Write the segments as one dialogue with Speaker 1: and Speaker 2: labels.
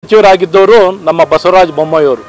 Speaker 1: ಸಚಿವರಾಗಿದ್ದವರು ನಮ್ಮ ಬಸವರಾಜ ಬೊಮ್ಮಾಯಿಯವರು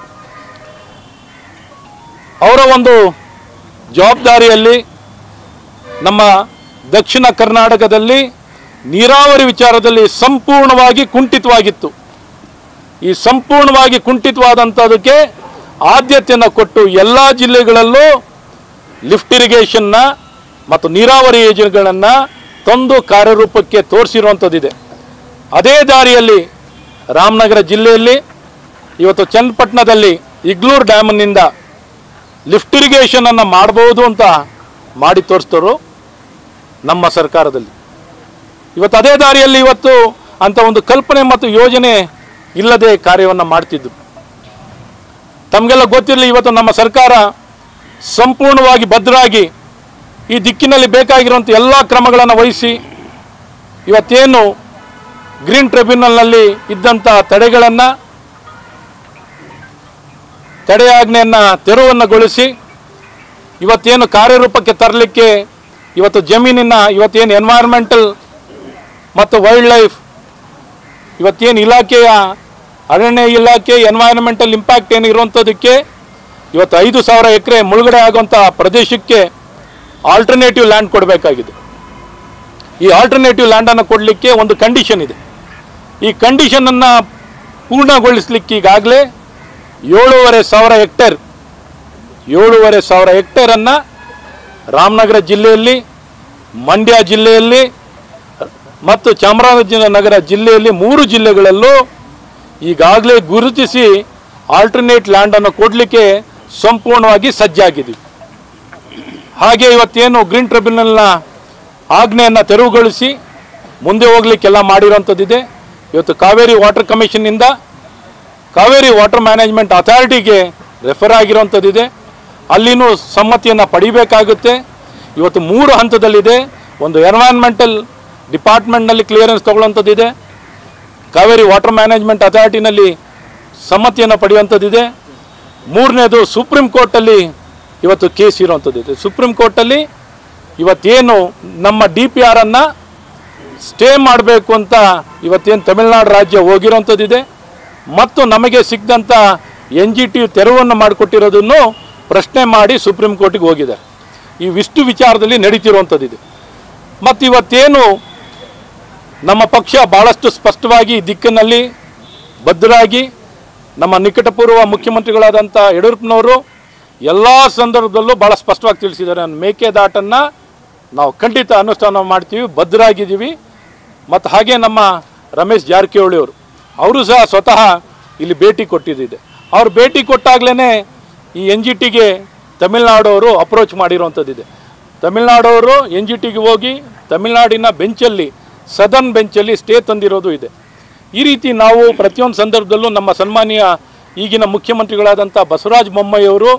Speaker 1: ಅವರ ಒಂದು ಜವಾಬ್ದಾರಿಯಲ್ಲಿ ನಮ್ಮ ದಕ್ಷಿಣ ಕರ್ನಾಟಕದಲ್ಲಿ ನೀರಾವರಿ ವಿಚಾರದಲ್ಲಿ ಸಂಪೂರ್ಣವಾಗಿ ಕುಂಠಿತವಾಗಿತ್ತು ಈ ಸಂಪೂರ್ಣವಾಗಿ ಕುಂಠಿತವಾದಂಥದಕ್ಕೆ ಆದ್ಯತೆಯನ್ನು ಕೊಟ್ಟು ಎಲ್ಲ ಜಿಲ್ಲೆಗಳಲ್ಲೂ ಲಿಫ್ಟ್ ಇರಿಗೇಷನ್ನ ಮತ್ತು ನೀರಾವರಿ ಯೋಜನೆಗಳನ್ನು ತಂದು ಕಾರ್ಯರೂಪಕ್ಕೆ ತೋರಿಸಿರುವಂಥದ್ದಿದೆ ಅದೇ ದಾರಿಯಲ್ಲಿ ರಾಮನಗರ ಜಿಲ್ಲೆಯಲ್ಲಿ ಇವತ್ತು ಚನ್ನಪಟ್ಟಣದಲ್ಲಿ ಇಗ್ಲೂರು ಡ್ಯಾಮ್ನಿಂದ ಲಿಫ್ಟ್ ಇರಿಗೇಷನನ್ನು ಮಾಡ್ಬೋದು ಅಂತ ಮಾಡಿ ತೋರಿಸ್ತರು ನಮ್ಮ ಸರ್ಕಾರದಲ್ಲಿ ಇವತ್ತು ಅದೇ ದಾರಿಯಲ್ಲಿ ಇವತ್ತು ಅಂತ ಒಂದು ಕಲ್ಪನೆ ಮತ್ತು ಯೋಜನೆ ಇಲ್ಲದೆ ಕಾರ್ಯವನ್ನು ಮಾಡ್ತಿದ್ರು ತಮಗೆಲ್ಲ ಗೊತ್ತಿರಲಿ ಇವತ್ತು ನಮ್ಮ ಸರ್ಕಾರ ಸಂಪೂರ್ಣವಾಗಿ ಭದ್ರಾಗಿ ಈ ದಿಕ್ಕಿನಲ್ಲಿ ಬೇಕಾಗಿರುವಂಥ ಎಲ್ಲ ಕ್ರಮಗಳನ್ನು ವಹಿಸಿ ಇವತ್ತೇನು ಗ್ರೀನ್ ಟ್ರಿಬ್ಯುನಲ್ನಲ್ಲಿ ಇದ್ದಂಥ ತಡೆಗಳನ್ನು ತಡೆಯಾಜ್ಞೆಯನ್ನು ತೆರವನ್ನುಗೊಳಿಸಿ ಇವತ್ತೇನು ಕಾರ್ಯರೂಪಕ್ಕೆ ತರಲಿಕ್ಕೆ ಇವತ್ತು ಜಮೀನಿನ ಇವತ್ತೇನು ಎನ್ವೈರ್ಮೆಂಟಲ್ ಮತ್ತು ವೈಲ್ಡ್ ಲೈಫ್ ಇವತ್ತೇನು ಇಲಾಖೆಯ ಅರಣ್ಯ ಇಲಾಖೆ ಎನ್ವೈರನ್ಮೆಂಟಲ್ ಇಂಪ್ಯಾಕ್ಟ್ ಏನು ಇರುವಂಥದ್ದಕ್ಕೆ ಇವತ್ತು ಐದು ಸಾವಿರ ಎಕರೆ ಮುಳುಗಡೆ ಆಗುವಂಥ ಪ್ರದೇಶಕ್ಕೆ ಆಲ್ಟರ್ನೇಟಿವ್ ಲ್ಯಾಂಡ್ ಕೊಡಬೇಕಾಗಿದೆ ಈ ಆಲ್ಟರ್ನೇಟಿವ್ ಲ್ಯಾಂಡನ್ನು ಕೊಡಲಿಕ್ಕೆ ಒಂದು ಕಂಡೀಷನ್ ಇದೆ ಈ ಕಂಡೀಷನನ್ನು ಪೂರ್ಣಗೊಳಿಸ್ಲಿಕ್ಕೆ ಈಗಾಗಲೇ ಏಳೂವರೆ ಸಾವಿರ ಹೆಕ್ಟೇರ್ ಏಳೂವರೆ ಸಾವಿರ ಹೆಕ್ಟೇರನ್ನು ರಾಮನಗರ ಜಿಲ್ಲೆಯಲ್ಲಿ ಮಂಡ್ಯ ಜಿಲ್ಲೆಯಲ್ಲಿ ಮತ್ತು ಚಾಮರಾಜನಗರ ಜಿಲ್ಲೆಯಲ್ಲಿ ಮೂರು ಜಿಲ್ಲೆಗಳಲ್ಲೂ ಈಗಾಗಲೇ ಗುರುತಿಸಿ ಆಲ್ಟರ್ನೇಟ್ ಲ್ಯಾಂಡನ್ನು ಕೊಡಲಿಕ್ಕೆ ಸಂಪೂರ್ಣವಾಗಿ ಸಜ್ಜಾಗಿದ್ದೀವಿ ಹಾಗೆ ಇವತ್ತೇನು ಗ್ರೀನ್ ಟ್ರಿಬ್ಯುನಲ್ನ ಆಜ್ಞೆಯನ್ನು ತೆರವುಗೊಳಿಸಿ ಮುಂದೆ ಹೋಗ್ಲಿಕ್ಕೆಲ್ಲ ಮಾಡಿರೋಂಥದ್ದಿದೆ ಇವತ್ತು ಕಾವೇರಿ ವಾಟರ್ ಕಮಿಷನ್ನಿಂದ ಕಾವೇರಿ ವಾಟರ್ ಮ್ಯಾನೇಜ್ಮೆಂಟ್ ಅಥಾರಿಟಿಗೆ ರೆಫರ್ ಆಗಿರೋಂಥದ್ದಿದೆ ಅಲ್ಲಿನೂ ಸಮ್ಮತಿಯನ್ನು ಪಡಿಬೇಕಾಗುತ್ತೆ ಇವತ್ತು ಮೂರು ಹಂತದಲ್ಲಿದೆ ಒಂದು ಎನ್ವೈರ್ನ್ಮೆಂಟಲ್ ಡಿಪಾರ್ಟ್ಮೆಂಟ್ನಲ್ಲಿ ಕ್ಲಿಯರೆನ್ಸ್ ತಗೊಳ್ಳೋಂಥದ್ದಿದೆ ಕಾವೇರಿ ವಾಟರ್ ಮ್ಯಾನೇಜ್ಮೆಂಟ್ ಅಥಾರಿಟಿನಲ್ಲಿ ಸಮ್ಮತಿಯನ್ನು ಪಡೆಯುವಂಥದ್ದಿದೆ ಮೂರನೇದು ಸುಪ್ರೀಂ ಕೋರ್ಟಲ್ಲಿ ಇವತ್ತು ಕೇಸ್ ಇರುವಂಥದ್ದಿದೆ ಸುಪ್ರೀಂ ಕೋರ್ಟಲ್ಲಿ ಇವತ್ತೇನು ನಮ್ಮ ಡಿ ಪಿ ಆರನ್ನು ಸ್ಟೇ ಮಾಡಬೇಕು ಅಂತ ಇವತ್ತೇನು ತಮಿಳುನಾಡು ರಾಜ್ಯ ಹೋಗಿರೋಂಥದ್ದಿದೆ ಮತ್ತು ನಮಗೆ ಸಿಕ್ಕಿದಂಥ ಎನ್ ಜಿ ಟಿ ತೆರವನ್ನು ಮಾಡಿಕೊಟ್ಟಿರೋದನ್ನು ಪ್ರಶ್ನೆ ಮಾಡಿ ಸುಪ್ರೀಂ ಕೋರ್ಟಿಗೆ ಹೋಗಿದ್ದಾರೆ ಇವಿಷ್ಟು ವಿಚಾರದಲ್ಲಿ ನಡೀತಿರುವಂಥದ್ದಿದೆ ಮತ್ತು ಇವತ್ತೇನು ನಮ್ಮ ಪಕ್ಷ ಭಾಳಷ್ಟು ಸ್ಪಷ್ಟವಾಗಿ ಈ ದಿಕ್ಕಿನಲ್ಲಿ ಬದ್ಧರಾಗಿ ನಮ್ಮ ನಿಕಟಪೂರ್ವ ಮುಖ್ಯಮಂತ್ರಿಗಳಾದಂಥ ಯಡಿಯೂರಪ್ಪನವರು ಎಲ್ಲ ಸಂದರ್ಭದಲ್ಲೂ ಭಾಳ ಸ್ಪಷ್ಟವಾಗಿ ತಿಳಿಸಿದ್ದಾರೆ ಮೇಕೆದಾಟನ್ನು ನಾವು ಖಂಡಿತ ಅನುಷ್ಠಾನ ಮಾಡ್ತೀವಿ ಬದ್ಧರಾಗಿದ್ದೀವಿ ಮತ್ತು ಹಾಗೆ ನಮ್ಮ ರಮೇಶ್ ಜಾರಕಿಹೊಳಿ ಅವರು ಅವರು ಸಹ ಸ್ವತಃ ಇಲ್ಲಿ ಭೇಟಿ ಕೊಟ್ಟಿದ್ದಿದೆ ಅವ್ರು ಭೇಟಿ ಕೊಟ್ಟಾಗಲೇ ಈ ಎನ್ ಜಿ ಟಿಗೆ ತಮಿಳ್ನಾಡವರು ಅಪ್ರೋಚ್ ಮಾಡಿರೋವಂಥದ್ದಿದೆ ತಮಿಳ್ನಾಡವರು ಎನ್ ಜಿ ಟಿಗೆ ಹೋಗಿ ತಮಿಳ್ನಾಡಿನ ಬೆಂಚಲ್ಲಿ ಸದರ್ನ್ ಬೆಂಚಲ್ಲಿ ಸ್ಟೇ ತಂದಿರೋದು ಇದೆ ಈ ರೀತಿ ನಾವು ಪ್ರತಿಯೊಂದು ಸಂದರ್ಭದಲ್ಲೂ ನಮ್ಮ ಸನ್ಮಾನ್ಯ ಈಗಿನ ಮುಖ್ಯಮಂತ್ರಿಗಳಾದಂಥ ಬಸವರಾಜ ಬೊಮ್ಮಾಯಿಯವರು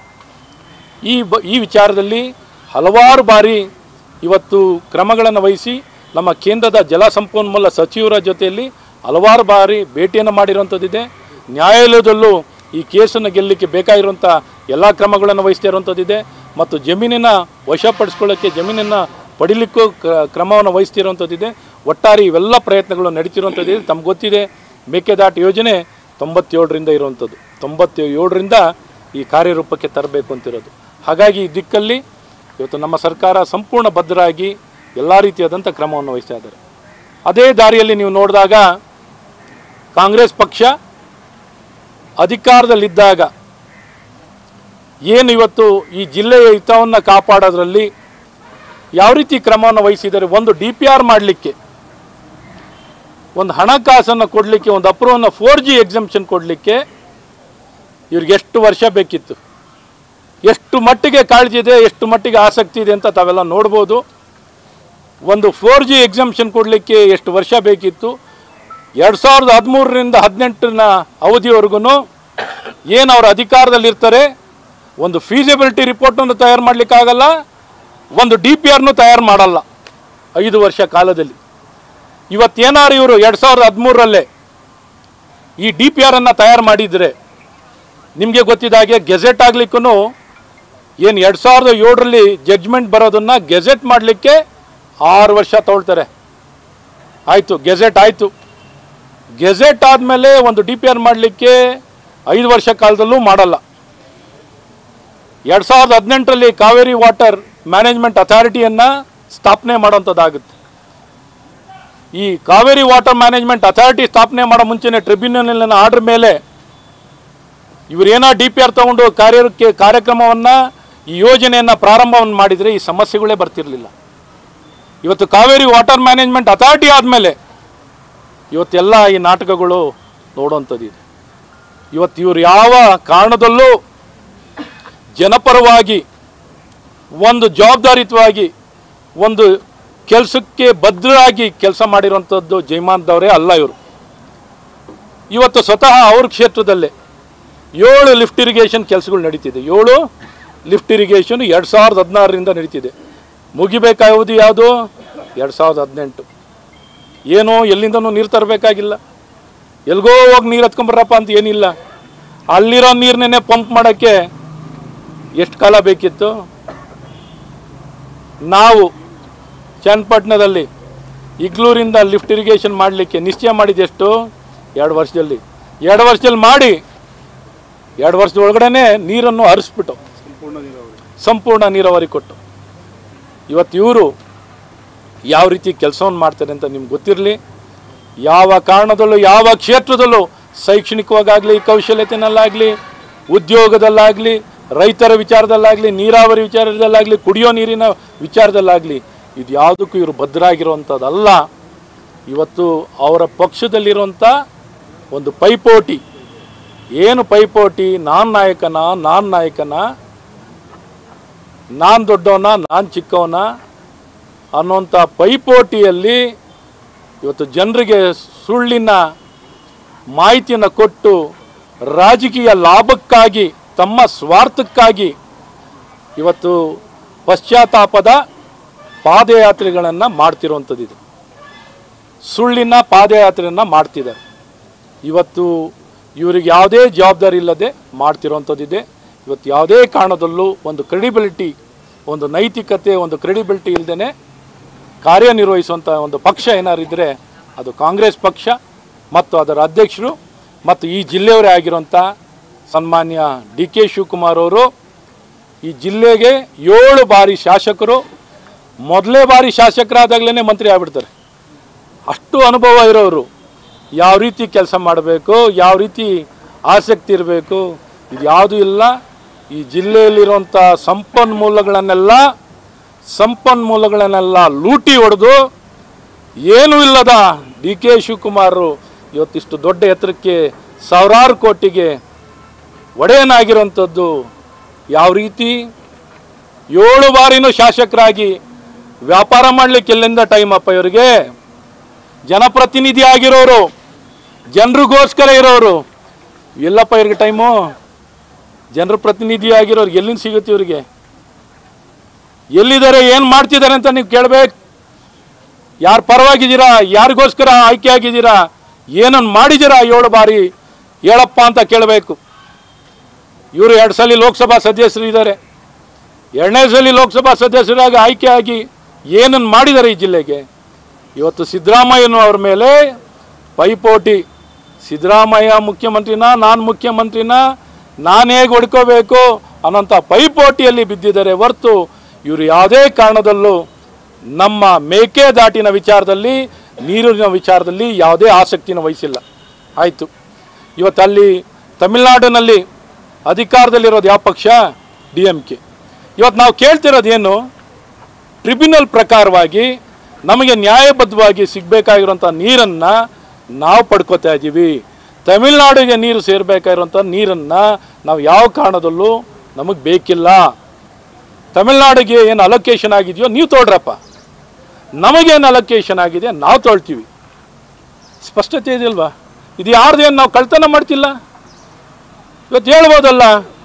Speaker 1: ಈ ಬ ಈ ವಿಚಾರದಲ್ಲಿ ಹಲವಾರು ಬಾರಿ ಇವತ್ತು ಕ್ರಮಗಳನ್ನು ವಹಿಸಿ ನಮ್ಮ ಕೇಂದ್ರದ ಜಲಸಂಪನ್ಮೂಲ ಸಚಿವರ ಜೊತೆಯಲ್ಲಿ ಹಲವಾರು ಬಾರಿ ಭೇಟಿಯನ್ನು ಮಾಡಿರುವಂಥದ್ದಿದೆ ನ್ಯಾಯಾಲಯದಲ್ಲೂ ಈ ಕೇಸನ್ನು ಗೆಲ್ಲಲಿಕ್ಕೆ ಬೇಕಾಗಿರುವಂಥ ಎಲ್ಲ ಕ್ರಮಗಳನ್ನು ವಹಿಸ್ತಾ ಇರುವಂಥದ್ದಿದೆ ಮತ್ತು ಜಮೀನಿನ ವಶಪಡಿಸ್ಕೊಳ್ಳೋಕ್ಕೆ ಜಮೀನನ್ನು ಪಡಿಲಿಕ್ಕೂ ಕ- ಕ್ರಮವನ್ನು ವಹಿಸ್ತಿರುವಂಥದ್ದಿದೆ ಒಟ್ಟಾರೆ ಇವೆಲ್ಲ ಪ್ರಯತ್ನಗಳು ನಡೀತಿರುವಂಥದ್ದಿದೆ ತಮ್ಗೆ ಗೊತ್ತಿದೆ ಮೇಕೆದಾಟು ಯೋಜನೆ ತೊಂಬತ್ತೇಳರಿಂದ ಇರುವಂಥದ್ದು ತೊಂಬತ್ತೇಳರಿಂದ ಈ ಕಾರ್ಯರೂಪಕ್ಕೆ ತರಬೇಕು ಅಂತಿರೋದು ಹಾಗಾಗಿ ಈ ದಿಕ್ಕಲ್ಲಿ ಇವತ್ತು ನಮ್ಮ ಸರ್ಕಾರ ಸಂಪೂರ್ಣ ಬದ್ಧರಾಗಿ ಎಲ್ಲ ರೀತಿಯಾದಂಥ ಕ್ರಮವನ್ನು ವಹಿಸ್ತಾ ಇದ್ದಾರೆ ಅದೇ ದಾರಿಯಲ್ಲಿ ನೀವು ನೋಡಿದಾಗ ಕಾಂಗ್ರೆಸ್ ಪಕ್ಷ ಅಧಿಕಾರದಲ್ಲಿದ್ದಾಗ ಏನು ಇವತ್ತು ಈ ಜಿಲ್ಲೆಯ ಹಿತವನ್ನು ಕಾಪಾಡೋದ್ರಲ್ಲಿ ಯಾವ ರೀತಿ ಕ್ರಮವನ್ನು ವಹಿಸಿದ್ದಾರೆ ಒಂದು ಡಿ ಪಿ ಆರ್ ಮಾಡಲಿಕ್ಕೆ ಒಂದು ಹಣಕಾಸನ್ನು ಕೊಡಲಿಕ್ಕೆ ಒಂದು ಅಪ್ರೂವನ್ನು ಫೋರ್ ಜಿ ಎಕ್ಸಮ್ಷನ್ ಕೊಡಲಿಕ್ಕೆ ಇವ್ರಿಗೆ ಎಷ್ಟು ವರ್ಷ ಬೇಕಿತ್ತು ಎಷ್ಟು ಮಟ್ಟಿಗೆ ಕಾಳಜಿ ಇದೆ ಎಷ್ಟು ಮಟ್ಟಿಗೆ ಆಸಕ್ತಿ ಇದೆ ಅಂತ ತಾವೆಲ್ಲ ನೋಡ್ಬೋದು ಒಂದು ಫೋರ್ ಜಿ ಎಕ್ಸಮ್ಷನ್ ಕೊಡಲಿಕ್ಕೆ ಎಷ್ಟು ವರ್ಷ ಬೇಕಿತ್ತು ಎರಡು ಸಾವಿರದ ಹದಿಮೂರರಿಂದ ಹದಿನೆಂಟನ ಅವಧಿವರೆಗೂ ಏನು ಅವ್ರ ಅಧಿಕಾರದಲ್ಲಿರ್ತಾರೆ ಒಂದು ಫೀಸಿಬಿಲಿಟಿ ರಿಪೋರ್ಟನ್ನು ತಯಾರು ಮಾಡಲಿಕ್ಕಾಗಲ್ಲ ಒಂದು ಡಿ ಪಿ ಆರ್ನು ತಯಾರು ಮಾಡಲ್ಲ ಐದು ವರ್ಷ ಕಾಲದಲ್ಲಿ ಇವತ್ತೇನಾರು ಇವರು ಎರಡು ಸಾವಿರದ ಹದಿಮೂರರಲ್ಲೇ ಈ ಡಿ ಪಿ ಆರನ್ನು ತಯಾರು ಮಾಡಿದರೆ ನಿಮಗೆ ಗೊತ್ತಿದ್ದ ಹಾಗೆ ಗೆಜೆಟ್ ಆಗ್ಲಿಕ್ಕೂ ಏನು ಎರಡು ಸಾವಿರದ ಏಳರಲ್ಲಿ ಜಡ್ಜ್ಮೆಂಟ್ ಬರೋದನ್ನು ಗೆಜೆಟ್ ಮಾಡಲಿಕ್ಕೆ ಆರು ವರ್ಷ ತಗೊಳ್ತಾರೆ ಆಯಿತು ಗೆಜೆಟ್ ಆಯಿತು ಗೆಜೆಟ್ ಆದಮೇಲೆ ಒಂದು ಡಿ ಪಿ ಆರ್ ಮಾಡಲಿಕ್ಕೆ ಐದು ವರ್ಷ ಕಾಲದಲ್ಲೂ ಮಾಡಲ್ಲ ಎರಡು ಸಾವಿರದ ಹದಿನೆಂಟರಲ್ಲಿ ಕಾವೇರಿ ವಾಟರ್ ಮ್ಯಾನೇಜ್ಮೆಂಟ್ ಅಥಾರಿಟಿಯನ್ನು ಸ್ಥಾಪನೆ ಮಾಡೋಂಥದ್ದಾಗುತ್ತೆ ಈ ಕಾವೇರಿ ವಾಟರ್ ಮ್ಯಾನೇಜ್ಮೆಂಟ್ ಅಥಾರಿಟಿ ಸ್ಥಾಪನೆ ಮಾಡೋ ಮುಂಚೆನೆ ಟ್ರಿಬ್ಯುನಲ್ನ ಆರ್ಡರ್ ಮೇಲೆ ಇವರೇನೋ ಡಿ ಪಿ ಆರ್ ತಗೊಂಡು ಕಾರ್ಯಕ್ಕೆ ಕಾರ್ಯಕ್ರಮವನ್ನು ಈ ಯೋಜನೆಯನ್ನು ಪ್ರಾರಂಭವನ್ನು ಮಾಡಿದರೆ ಈ ಸಮಸ್ಯೆಗಳೇ ಬರ್ತಿರಲಿಲ್ಲ ಇವತ್ತು ಕಾವೇರಿ ವಾಟರ್ ಮ್ಯಾನೇಜ್ಮೆಂಟ್ ಅಥಾರಿಟಿ ಆದಮೇಲೆ ಇವತ್ತೆಲ್ಲ ಈ ನಾಟಕಗಳು ನೋಡುವಂಥದ್ದಿದೆ ಇವತ್ತು ಇವರು ಯಾವ ಕಾರಣದಲ್ಲೂ ಜನಪರವಾಗಿ ಒಂದು ಜವಾಬ್ದಾರಿಯುತವಾಗಿ ಒಂದು ಕೆಲಸಕ್ಕೆ ಭದ್ರರಾಗಿ ಕೆಲಸ ಮಾಡಿರುವಂಥದ್ದು ಜೈಮಾನ್ದವರೇ ಅಲ್ಲ ಇವರು ಇವತ್ತು ಸ್ವತಃ ಅವ್ರ ಕ್ಷೇತ್ರದಲ್ಲೇ ಏಳು ಲಿಫ್ಟ್ ಇರಿಗೇಷನ್ ಕೆಲಸಗಳು ನಡೀತಿದೆ ಏಳು ಲಿಫ್ಟ್ ಇರಿಗೇಷನ್ ಎರಡು ಸಾವಿರದ ಹದಿನಾರರಿಂದ ನಡೀತಿದೆ ಮುಗಿಬೇಕಾಗುವುದು ಯಾವುದು ಎರಡು ಸಾವಿರದ ಹದಿನೆಂಟು ಏನೋ ಎಲ್ಲಿಂದನೂ ನೀರು ತರಬೇಕಾಗಿಲ್ಲ ಎಲ್ಗೋ ಹೋಗಿ ನೀರು ಹತ್ಕೊಂಬರ್ರಪ್ಪ ಅಂತ ಏನಿಲ್ಲ ಅಲ್ಲಿರೋ ನೀರನ್ನೇ ಪಂಪ್ ಮಾಡೋಕ್ಕೆ ಎಷ್ಟು ಕಾಲ ಬೇಕಿತ್ತು ನಾವು ಚನ್ನಪಟ್ಟಣದಲ್ಲಿ ಇಗ್ಲೂರಿಂದ ಲಿಫ್ಟ್ ಇರಿಗೇಷನ್ ಮಾಡಲಿಕ್ಕೆ ನಿಶ್ಚಯ ಮಾಡಿದ್ದು ಎಷ್ಟು ಎರಡು ವರ್ಷದಲ್ಲಿ ಎರಡು ವರ್ಷದಲ್ಲಿ ಮಾಡಿ ಎರಡು ವರ್ಷದ ಒಳಗಡೆನೆ ನೀರನ್ನು ಹರಿಸ್ಬಿಟ್ಟು ಸಂಪೂರ್ಣ ನೀರಾವರಿ ಕೊಟ್ಟು ಇವತ್ತು ಇವರು ಯಾವ ರೀತಿ ಕೆಲಸವನ್ನು ಮಾಡ್ತಾರೆ ಅಂತ ನಿಮ್ಗೆ ಗೊತ್ತಿರಲಿ ಯಾವ ಕಾರಣದಲ್ಲೂ ಯಾವ ಕ್ಷೇತ್ರದಲ್ಲೂ ಶೈಕ್ಷಣಿಕವಾಗಲಿ ಕೌಶಲ್ಯತೆನಲ್ಲಾಗಲಿ ಉದ್ಯೋಗದಲ್ಲಾಗಲಿ ರೈತರ ವಿಚಾರದಲ್ಲಾಗಲಿ ನೀರಾವರಿ ವಿಚಾರದಲ್ಲಾಗಲಿ ಕುಡಿಯೋ ನೀರಿನ ವಿಚಾರದಲ್ಲಾಗಲಿ ಇದು ಯಾವುದಕ್ಕೂ ಇವರು ಭದ್ರಾಗಿರುವಂಥದ್ದಲ್ಲ ಇವತ್ತು ಅವರ ಪಕ್ಷದಲ್ಲಿರುವಂಥ ಒಂದು ಪೈಪೋಟಿ ಏನು ಪೈಪೋಟಿ ನಾನ್ ನಾಯಕನ ನಾನ್ ನಾಯಕನ ನಾನು ದೊಡ್ಡವನ ನಾನು ಚಿಕ್ಕವನ ಅನ್ನೋಂಥ ಪೈಪೋಟಿಯಲ್ಲಿ ಇವತ್ತು ಜನರಿಗೆ ಸುಳ್ಳಿನ ಮಾಹಿತಿಯನ್ನು ಕೊಟ್ಟು ರಾಜಕೀಯ ಲಾಭಕ್ಕಾಗಿ ತಮ್ಮ ಸ್ವಾರ್ಥಕ್ಕಾಗಿ ಇವತ್ತು ಪಶ್ಚಾತ್ತಾಪದ ಪಾದಯಾತ್ರೆಗಳನ್ನು ಮಾಡ್ತಿರುವಂಥದ್ದಿದೆ ಸುಳ್ಳಿನ ಪಾದಯಾತ್ರೆಯನ್ನು ಮಾಡ್ತಿದ್ದಾರೆ ಇವತ್ತು ಇವರಿಗೆ ಯಾವುದೇ ಜವಾಬ್ದಾರಿ ಇಲ್ಲದೆ ಮಾಡ್ತಿರೋವಂಥದ್ದಿದೆ ಇವತ್ತು ಯಾವುದೇ ಕಾರಣದಲ್ಲೂ ಒಂದು ಕ್ರೆಡಿಬಿಲಿಟಿ ಒಂದು ನೈತಿಕತೆ ಒಂದು ಕ್ರೆಡಿಬಿಲಿಟಿ ಇಲ್ಲದೇ ಕಾರ್ಯನಿರ್ವಹಿಸುವಂಥ ಒಂದು ಪಕ್ಷ ಏನಾರಿದ್ದರೆ ಅದು ಕಾಂಗ್ರೆಸ್ ಪಕ್ಷ ಮತ್ತು ಅದರ ಅಧ್ಯಕ್ಷರು ಮತ್ತು ಈ ಜಿಲ್ಲೆಯವರೇ ಆಗಿರುವಂಥ ಸನ್ಮಾನ್ಯ ಡಿ ಕೆ ಶಿವಕುಮಾರ್ ಅವರು ಈ ಜಿಲ್ಲೆಗೆ ಏಳು ಬಾರಿ ಶಾಸಕರು ಮೊದಲೇ ಬಾರಿ ಶಾಸಕರಾದಾಗಲೇ ಮಂತ್ರಿ ಆಗ್ಬಿಡ್ತಾರೆ ಅಷ್ಟು ಅನುಭವ ಇರೋರು ಯಾವ ರೀತಿ ಕೆಲಸ ಮಾಡಬೇಕು ಯಾವ ರೀತಿ ಆಸಕ್ತಿ ಇರಬೇಕು ಇದು ಯಾವುದೂ ಇಲ್ಲ ಈ ಜಿಲ್ಲೆಯಲ್ಲಿರುವಂಥ ಸಂಪನ್ಮೂಲಗಳನ್ನೆಲ್ಲ ಸಂಪನ್ಮೂಲಗಳನ್ನೆಲ್ಲ ಲೂಟಿ ಹೊಡೆದು ಏನೂ ಇಲ್ಲದ ಡಿ ಕೆ ಶಿವಕುಮಾರರು ಇವತ್ತಿಷ್ಟು ದೊಡ್ಡ ಎತ್ತರಕ್ಕೆ ಸಾವಿರಾರು ಕೋಟಿಗೆ ಒಡೆಯನಾಗಿರುವಂಥದ್ದು ಯಾವ ರೀತಿ ಏಳು ಬಾರಿನೂ ಶಾಸಕರಾಗಿ ವ್ಯಾಪಾರ ಮಾಡಲಿಕ್ಕೆ ಎಲ್ಲಿಂದ ಟೈಮ್ ಅಪ್ಪ ಇವರಿಗೆ ಜನಪ್ರತಿನಿಧಿ ಆಗಿರೋರು ಜನರಿಗೋಸ್ಕರ ಇರೋರು ಎಲ್ಲಪ್ಪ ಇವ್ರಿಗೆ ಟೈಮು ಜನರ ಪ್ರತಿನಿಧಿ ಆಗಿರೋರು ಎಲ್ಲಿಂದ ಸಿಗುತ್ತೆ ಇವ್ರಿಗೆ ಎಲ್ಲಿದ್ದಾರೆ ಏನು ಮಾಡ್ತಿದ್ದಾರೆ ಅಂತ ನೀವು ಕೇಳಬೇಕು ಯಾರು ಪರವಾಗಿದ್ದೀರಾ ಯಾರಿಗೋಸ್ಕರ ಆಯ್ಕೆ ಆಗಿದ್ದೀರಾ ಏನನ್ನು ಮಾಡಿದ್ದೀರಾ ಏಳು ಬಾರಿ ಹೇಳಪ್ಪ ಅಂತ ಕೇಳಬೇಕು ಇವರು ಎರಡು ಸಲ ಲೋಕಸಭಾ ಸದಸ್ಯರು ಇದ್ದಾರೆ ಎರಡನೇ ಸಲ ಲೋಕಸಭಾ ಸದಸ್ಯರಾಗಿ ಆಯ್ಕೆ ಆಗಿ ಏನನ್ನು ಮಾಡಿದ್ದಾರೆ ಈ ಜಿಲ್ಲೆಗೆ ಇವತ್ತು ಸಿದ್ದರಾಮಯ್ಯನು ಅವ್ರ ಮೇಲೆ ಪೈಪೋಟಿ ಸಿದ್ದರಾಮಯ್ಯ ಮುಖ್ಯಮಂತ್ರಿನ ನಾನು ಮುಖ್ಯಮಂತ್ರಿನ ನಾನು ಹೇಗೆ ಹೊಡ್ಕೋಬೇಕು ಅನ್ನೋಂಥ ಪೈಪೋಟಿಯಲ್ಲಿ ಬಿದ್ದಿದ್ದಾರೆ ಹೊರ್ತು ಇವರು ಯಾವುದೇ ಕಾರಣದಲ್ಲೂ ನಮ್ಮ ಮೇಕೆದಾಟಿನ ವಿಚಾರದಲ್ಲಿ ನೀರಿನ ವಿಚಾರದಲ್ಲಿ ಯಾವುದೇ ಆಸಕ್ತಿನ ವಹಿಸಿಲ್ಲ ಆಯಿತು ಇವತ್ತು ಅಲ್ಲಿ ತಮಿಳ್ನಾಡಿನಲ್ಲಿ ಅಧಿಕಾರದಲ್ಲಿರೋದು ಯಾವ ಪಕ್ಷ ಡಿ ಎಮ್ ಕೆ ಇವತ್ತು ನಾವು ಕೇಳ್ತಿರೋದೇನು ಟ್ರಿಬ್ಯುನಲ್ ಪ್ರಕಾರವಾಗಿ ನಮಗೆ ನ್ಯಾಯಬದ್ಧವಾಗಿ ಸಿಗಬೇಕಾಗಿರುವಂಥ ನೀರನ್ನು ನಾವು ಪಡ್ಕೋತಾ ಇದ್ದೀವಿ ತಮಿಳ್ನಾಡಿಗೆ ನೀರು ಸೇರಬೇಕಾಗಿರುವಂಥ ನೀರನ್ನು ನಾವು ಯಾವ ಕಾರಣದಲ್ಲೂ ನಮಗೆ ಬೇಕಿಲ್ಲ ತಮಿಳ್ನಾಡಿಗೆ ಏನು ಅಲೋಕೇಶನ್ ಆಗಿದೆಯೋ ನೀವು ತೊಗೊಳ್ರಪ್ಪ ನಮಗೇನು ಅಲೋಕೇಶನ್ ಆಗಿದೆ ನಾವು ತೊಳ್ತೀವಿ ಸ್ಪಷ್ಟತೆ ಇದೆಯಲ್ವಾ ಇದು ಯಾರ್ದೇನು ನಾವು ಕಳ್ತನ ಮಾಡ್ತಿಲ್ಲ ಇವತ್ತು ಹೇಳ್ಬೋದಲ್ಲ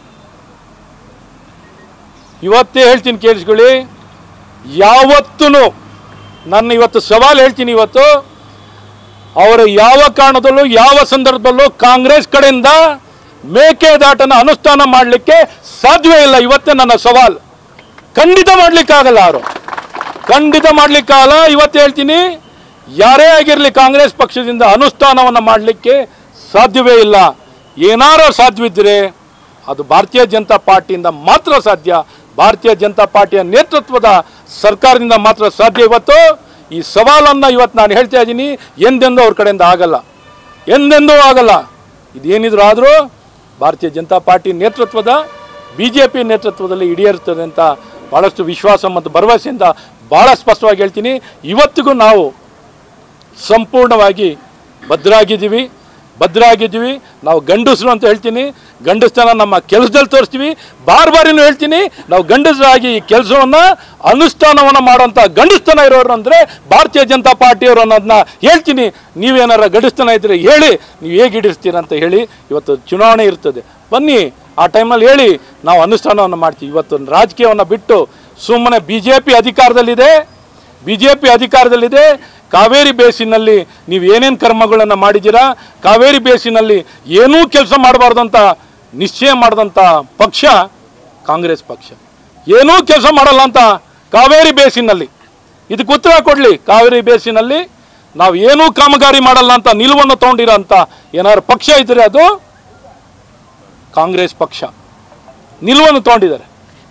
Speaker 1: ಇವತ್ತೇ ಹೇಳ್ತೀನಿ ಕೇಳಿಸ್ಕೊಳ್ಳಿ ಯಾವತ್ತೂ ನನ್ನ ಇವತ್ತು ಸವಾಲು ಹೇಳ್ತೀನಿ ಇವತ್ತು ಅವರ ಯಾವ ಕಾರಣದಲ್ಲೂ ಯಾವ ಸಂದರ್ಭದಲ್ಲೂ ಕಾಂಗ್ರೆಸ್ ಕಡೆಯಿಂದ ಮೇಕೆದಾಟನ ಅನುಷ್ಠಾನ ಮಾಡಲಿಕ್ಕೆ ಸಾಧ್ಯವೇ ಇಲ್ಲ ಇವತ್ತೇ ನನ್ನ ಸವಾಲು ಖಂಡಿತ ಮಾಡ್ಲಿಕ್ಕಾಗಲ್ಲ ಅವರು ಖಂಡಿತ ಮಾಡ್ಲಿಕ್ಕಾಗಲ್ಲ ಇವತ್ತು ಹೇಳ್ತೀನಿ ಯಾರೇ ಆಗಿರಲಿ ಕಾಂಗ್ರೆಸ್ ಪಕ್ಷದಿಂದ ಅನುಷ್ಠಾನವನ್ನು ಮಾಡಲಿಕ್ಕೆ ಸಾಧ್ಯವೇ ಇಲ್ಲ ಏನಾರು ಸಾಧ್ಯವಿದ್ದರೆ ಅದು ಭಾರತೀಯ ಜನತಾ ಪಾರ್ಟಿಯಿಂದ ಮಾತ್ರ ಸಾಧ್ಯ ಭಾರತೀಯ ಜನತಾ ಪಾರ್ಟಿಯ ನೇತೃತ್ವದ ಸರ್ಕಾರದಿಂದ ಮಾತ್ರ ಸಾಧ್ಯ ಇವತ್ತು ಈ ಸವಾಲನ್ನು ಇವತ್ತು ನಾನು ಹೇಳ್ತಾ ಇದ್ದೀನಿ ಎಂದೆಂದೂ ಅವ್ರ ಕಡೆಯಿಂದ ಆಗಲ್ಲ ಎಂದೆಂದೂ ಆಗಲ್ಲ ಇದೇನಿದ್ರು ಆದರೂ ಭಾರತೀಯ ಜನತಾ ಪಾರ್ಟಿ ನೇತೃತ್ವದ ಬಿ ಜೆ ಪಿ ನೇತೃತ್ವದಲ್ಲಿ ಈಡೇರುತ್ತದೆ ಅಂತ ಭಾಳಷ್ಟು ವಿಶ್ವಾಸ ಮತ್ತು ಭರವಸೆಯಿಂದ ಭಾಳ ಸ್ಪಷ್ಟವಾಗಿ ಹೇಳ್ತೀನಿ ಇವತ್ತಿಗೂ ನಾವು ಸಂಪೂರ್ಣವಾಗಿ ಭದ್ರಾಗಿದ್ದೀವಿ ಭದ್ರಾಗಿದ್ದೀವಿ ನಾವು ಗಂಡಸರು ಅಂತ ಹೇಳ್ತೀನಿ ಗಂಡಸ್ತನ ನಮ್ಮ ಕೆಲಸದಲ್ಲಿ ತೋರಿಸ್ತೀವಿ ಬಾರ್ ಬಾರಿನೂ ಹೇಳ್ತೀನಿ ನಾವು ಗಂಡಸರಾಗಿ ಈ ಕೆಲಸವನ್ನು ಅನುಷ್ಠಾನವನ್ನು ಮಾಡೋಂಥ ಗಂಡಸ್ತನ ಇರೋರು ಅಂದರೆ ಭಾರತೀಯ ಜನತಾ ಪಾರ್ಟಿಯವರು ಅನ್ನೋದನ್ನ ಹೇಳ್ತೀನಿ ನೀವೇನಾರ ಗಂಡಸ್ತನ ಇದ್ದರೆ ಹೇಳಿ ನೀವು ಹೇಗೆ ಹಿಡಿಸ್ತೀರ ಅಂತ ಹೇಳಿ ಇವತ್ತು ಚುನಾವಣೆ ಇರ್ತದೆ ಬನ್ನಿ ಆ ಟೈಮಲ್ಲಿ ಹೇಳಿ ನಾವು ಅನುಷ್ಠಾನವನ್ನು ಮಾಡ್ತೀವಿ ಇವತ್ತು ರಾಜಕೀಯವನ್ನು ಬಿಟ್ಟು ಸುಮ್ಮನೆ ಬಿ ಜೆ ಪಿ ಅಧಿಕಾರದಲ್ಲಿದೆ ಬಿ ಜೆ ಪಿ ಅಧಿಕಾರದಲ್ಲಿದೆ ಕಾವೇರಿ ಬೇಸಿನಲ್ಲಿ ನೀವು ಏನೇನು ಕರ್ಮಗಳನ್ನು ಮಾಡಿದ್ದೀರಾ ಕಾವೇರಿ ಬೇಸಿನಲ್ಲಿ ಏನೂ ಕೆಲಸ ಮಾಡಬಾರ್ದು ಅಂತ ನಿಶ್ಚಯ ಮಾಡಿದಂಥ ಪಕ್ಷ ಕಾಂಗ್ರೆಸ್ ಪಕ್ಷ ಏನೂ ಕೆಲಸ ಮಾಡಲ್ಲ ಅಂತ ಕಾವೇರಿ ಬೇಸಿನಲ್ಲಿ ಇದಕ್ಕೆ ಉತ್ತರ ಕೊಡಲಿ ಕಾವೇರಿ ಬೇಸಿನಲ್ಲಿ ನಾವು ಏನೂ ಕಾಮಗಾರಿ ಮಾಡಲ್ಲ ಅಂತ ನಿಲುವನ್ನು ತೊಗೊಂಡಿರೋ ಅಂತ ಏನಾದ್ರು ಪಕ್ಷ ಇದ್ದರೆ ಅದು ಕಾಂಗ್ರೆಸ್ ಪಕ್ಷ ನಿಲುವನ್ನು ತೊಗೊಂಡಿದ್ದಾರೆ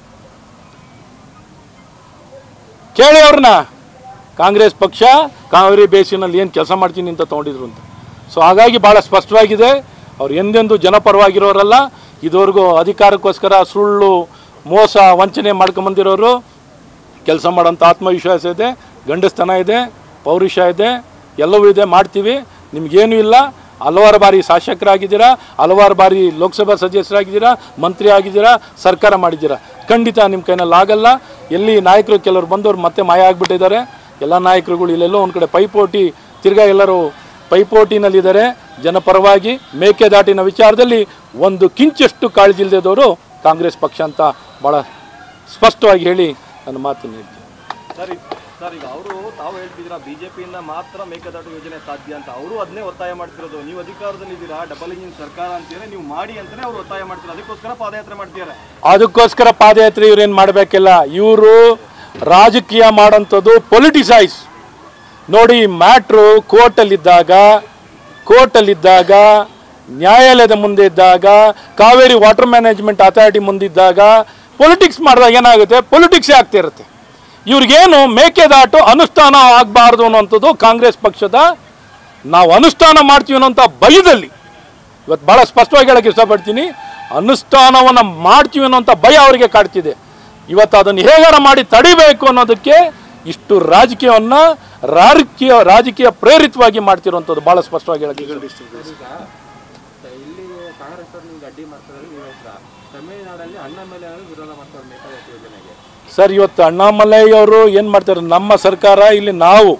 Speaker 1: ಕೇಳಿ ಅವ್ರನ್ನ ಕಾಂಗ್ರೆಸ್ ಪಕ್ಷ ಕಾವೇರಿ ಬೇಸಿನಲ್ಲಿ ಏನು ಕೆಲಸ ಮಾಡ್ತೀನಿ ಅಂತ ತೊಗೊಂಡಿದ್ರು ಅಂತ ಸೊ ಹಾಗಾಗಿ ಭಾಳ ಸ್ಪಷ್ಟವಾಗಿದೆ ಅವ್ರು ಎಂದೆಂದೂ ಜನಪರವಾಗಿರೋರಲ್ಲ ಇದುವರೆಗೂ ಅಧಿಕಾರಕ್ಕೋಸ್ಕರ ಸುಳ್ಳು ಮೋಸ ವಂಚನೆ ಮಾಡ್ಕೊಂಬಂದಿರೋರು ಕೆಲಸ ಮಾಡೋಂಥ ಆತ್ಮವಿಶ್ವಾಸ ಇದೆ ಗಂಡಸ್ತನ ಇದೆ ಪೌರುಷ ಇದೆ ಎಲ್ಲವೂ ಇದೆ ಮಾಡ್ತೀವಿ ನಿಮಗೇನು ಇಲ್ಲ ಹಲವಾರು ಬಾರಿ ಶಾಸಕರಾಗಿದ್ದೀರಾ ಹಲವಾರು ಬಾರಿ ಲೋಕಸಭಾ ಸದಸ್ಯರಾಗಿದ್ದೀರಾ ಮಂತ್ರಿ ಆಗಿದ್ದೀರಾ ಸರ್ಕಾರ ಮಾಡಿದ್ದೀರಾ ಖಂಡಿತ ನಿಮ್ಮ ಕೈನಲ್ಲಿ ಆಗಲ್ಲ ಎಲ್ಲಿ ನಾಯಕರು ಕೆಲವರು ಬಂದವರು ಮತ್ತೆ ಮಾಯ ಆಗಿಬಿಟ್ಟಿದ್ದಾರೆ ಎಲ್ಲ ನಾಯಕರುಗಳು ಇಲ್ಲೆಲ್ಲೋ ಒಂದು ಕಡೆ ಪೈಪೋಟಿ ತಿರ್ಗಾ ಎಲ್ಲರೂ ಪೈಪೋಟಿನಲ್ಲಿದ್ದಾರೆ ಜನಪರವಾಗಿ ಮೇಕೆದಾಟಿನ ವಿಚಾರದಲ್ಲಿ ಒಂದು ಕಿಂಚಷ್ಟು ಕಾಳಜಿ ಇಲ್ಲದವರು ಕಾಂಗ್ರೆಸ್ ಪಕ್ಷ ಅಂತ ಭಾಳ ಸ್ಪಷ್ಟವಾಗಿ ಹೇಳಿ ನನ್ನ ಮಾತನ್ನು ಹೇಳ್ತೀನಿ
Speaker 2: ಸರ್ ಈಗ- ಸರ್ ಈಗ ಅವರು ತಾವು ಹೇಳ್ತಿದ್ದೀರಾ ಬಿಜೆಪಿಯಿಂದ ಮಾತ್ರ ಮೇಕೆದಾಟು ಯೋಜನೆ ಸಾಧ್ಯ ಅಂತ ಅವರು ಅದನ್ನೇ ಒತ್ತಾಯ ಮಾಡ್ತಿರೋದು ನೀವು ಅಧಿಕಾರದಲ್ಲಿದ್ದೀರಾ ಡಬಲ್ ಇಂಜಿನ್ ಸರ್ಕಾರ ಅಂತೀರಾ ನೀವು ಮಾಡಿ ಅಂತಾನೆ ಅವ್ರು ಒತ್ತಾಯ ಮಾಡ್ತಾರೆ ಅದಕ್ಕೋಸ್ಕರ ಪಾದಯಾತ್ರೆ ಮಾಡ್ತಿದ್ದಾರೆ
Speaker 1: ಅದಕ್ಕೋಸ್ಕರ ಪಾದಯಾತ್ರೆ ಇವ್ರೇನು ಮಾಡಬೇಕಿಲ್ಲ ಇವರು ರಾಜಕೀಯ ಮಾಡೋಂಥದ್ದು ಪೊಲಿಟಿಸೈಸ್ ನೋಡಿ ಮ್ಯಾಟ್ರು ಕೋರ್ಟಲ್ಲಿದ್ದಾಗ ಕೋರ್ಟಲ್ಲಿದ್ದಾಗ ನ್ಯಾಯಾಲಯದ ಮುಂದೆ ಇದ್ದಾಗ ಕಾವೇರಿ ವಾಟರ್ ಮ್ಯಾನೇಜ್ಮೆಂಟ್ ಅಥಾರಿಟಿ ಮುಂದಿದ್ದಾಗ ಪೊಲಿಟಿಕ್ಸ್ ಮಾಡಿದಾಗ ಏನಾಗುತ್ತೆ ಪೊಲಿಟಿಕ್ಸೇ ಆಗ್ತಿರುತ್ತೆ ಇವ್ರಿಗೇನು ಮೇಕೆದಾಟು ಅನುಷ್ಠಾನ ಆಗಬಾರ್ದು ಅನ್ನೋಂಥದ್ದು ಕಾಂಗ್ರೆಸ್ ಪಕ್ಷದ ನಾವು ಅನುಷ್ಠಾನ ಮಾಡ್ತೀವಿ ಅನ್ನೋಂಥ ಭಯದಲ್ಲಿ ಇವತ್ತು ಭಾಳ ಸ್ಪಷ್ಟವಾಗಿ ಹೇಳಕ್ಕೆ ಇಷ್ಟಪಡ್ತೀನಿ ಅನುಷ್ಠಾನವನ್ನು ಮಾಡ್ತೀವಿ ಅನ್ನೋಂಥ ಭಯ ಅವರಿಗೆ ಕಾಡ್ತಿದೆ ಇವತ್ತು ಅದನ್ನು ಹೇಗಾರ ಮಾಡಿ ತಡಿಬೇಕು ಅನ್ನೋದಕ್ಕೆ ಇಷ್ಟು ರಾಜಕೀಯವನ್ನು ರಾಜಕೀಯ ರಾಜಕೀಯ ಪ್ರೇರಿತವಾಗಿ ಮಾಡ್ತಿರುವಂಥದ್ದು ಭಾಳ ಸ್ಪಷ್ಟವಾಗಿ ಹೇಳಕ್ಕೆ ಇಷ್ಟಪಡ್ತೀನಿ.
Speaker 3: ಇಲ್ಲಿ ಕಾಂಗ್ರೆಸ್ ಅವ್ರು ನಿಮ್ಗೆ ಅಡ್ಡಿ ಮಾಡ್ತಾರೆ ನೀವು ಹೆಸರ ತಮಿಳುನಾಡಲ್ಲಿ ಅಣ್ಣ ಮೇಲೆ ವಿರೋಧ ಮಾಡ್ತಾರೆ ಮೇಕಾದಟ್ಟಿ ಯೋಜನೆಗೆ
Speaker 1: ಸರ್ ಇವತ್ತು ಅಣ್ಣಾಮಲೈ ಅವರು ಏನು ಮಾಡ್ತಾರೆ ನಮ್ಮ ಸರ್ಕಾರ ಇಲ್ಲಿ ನಾವು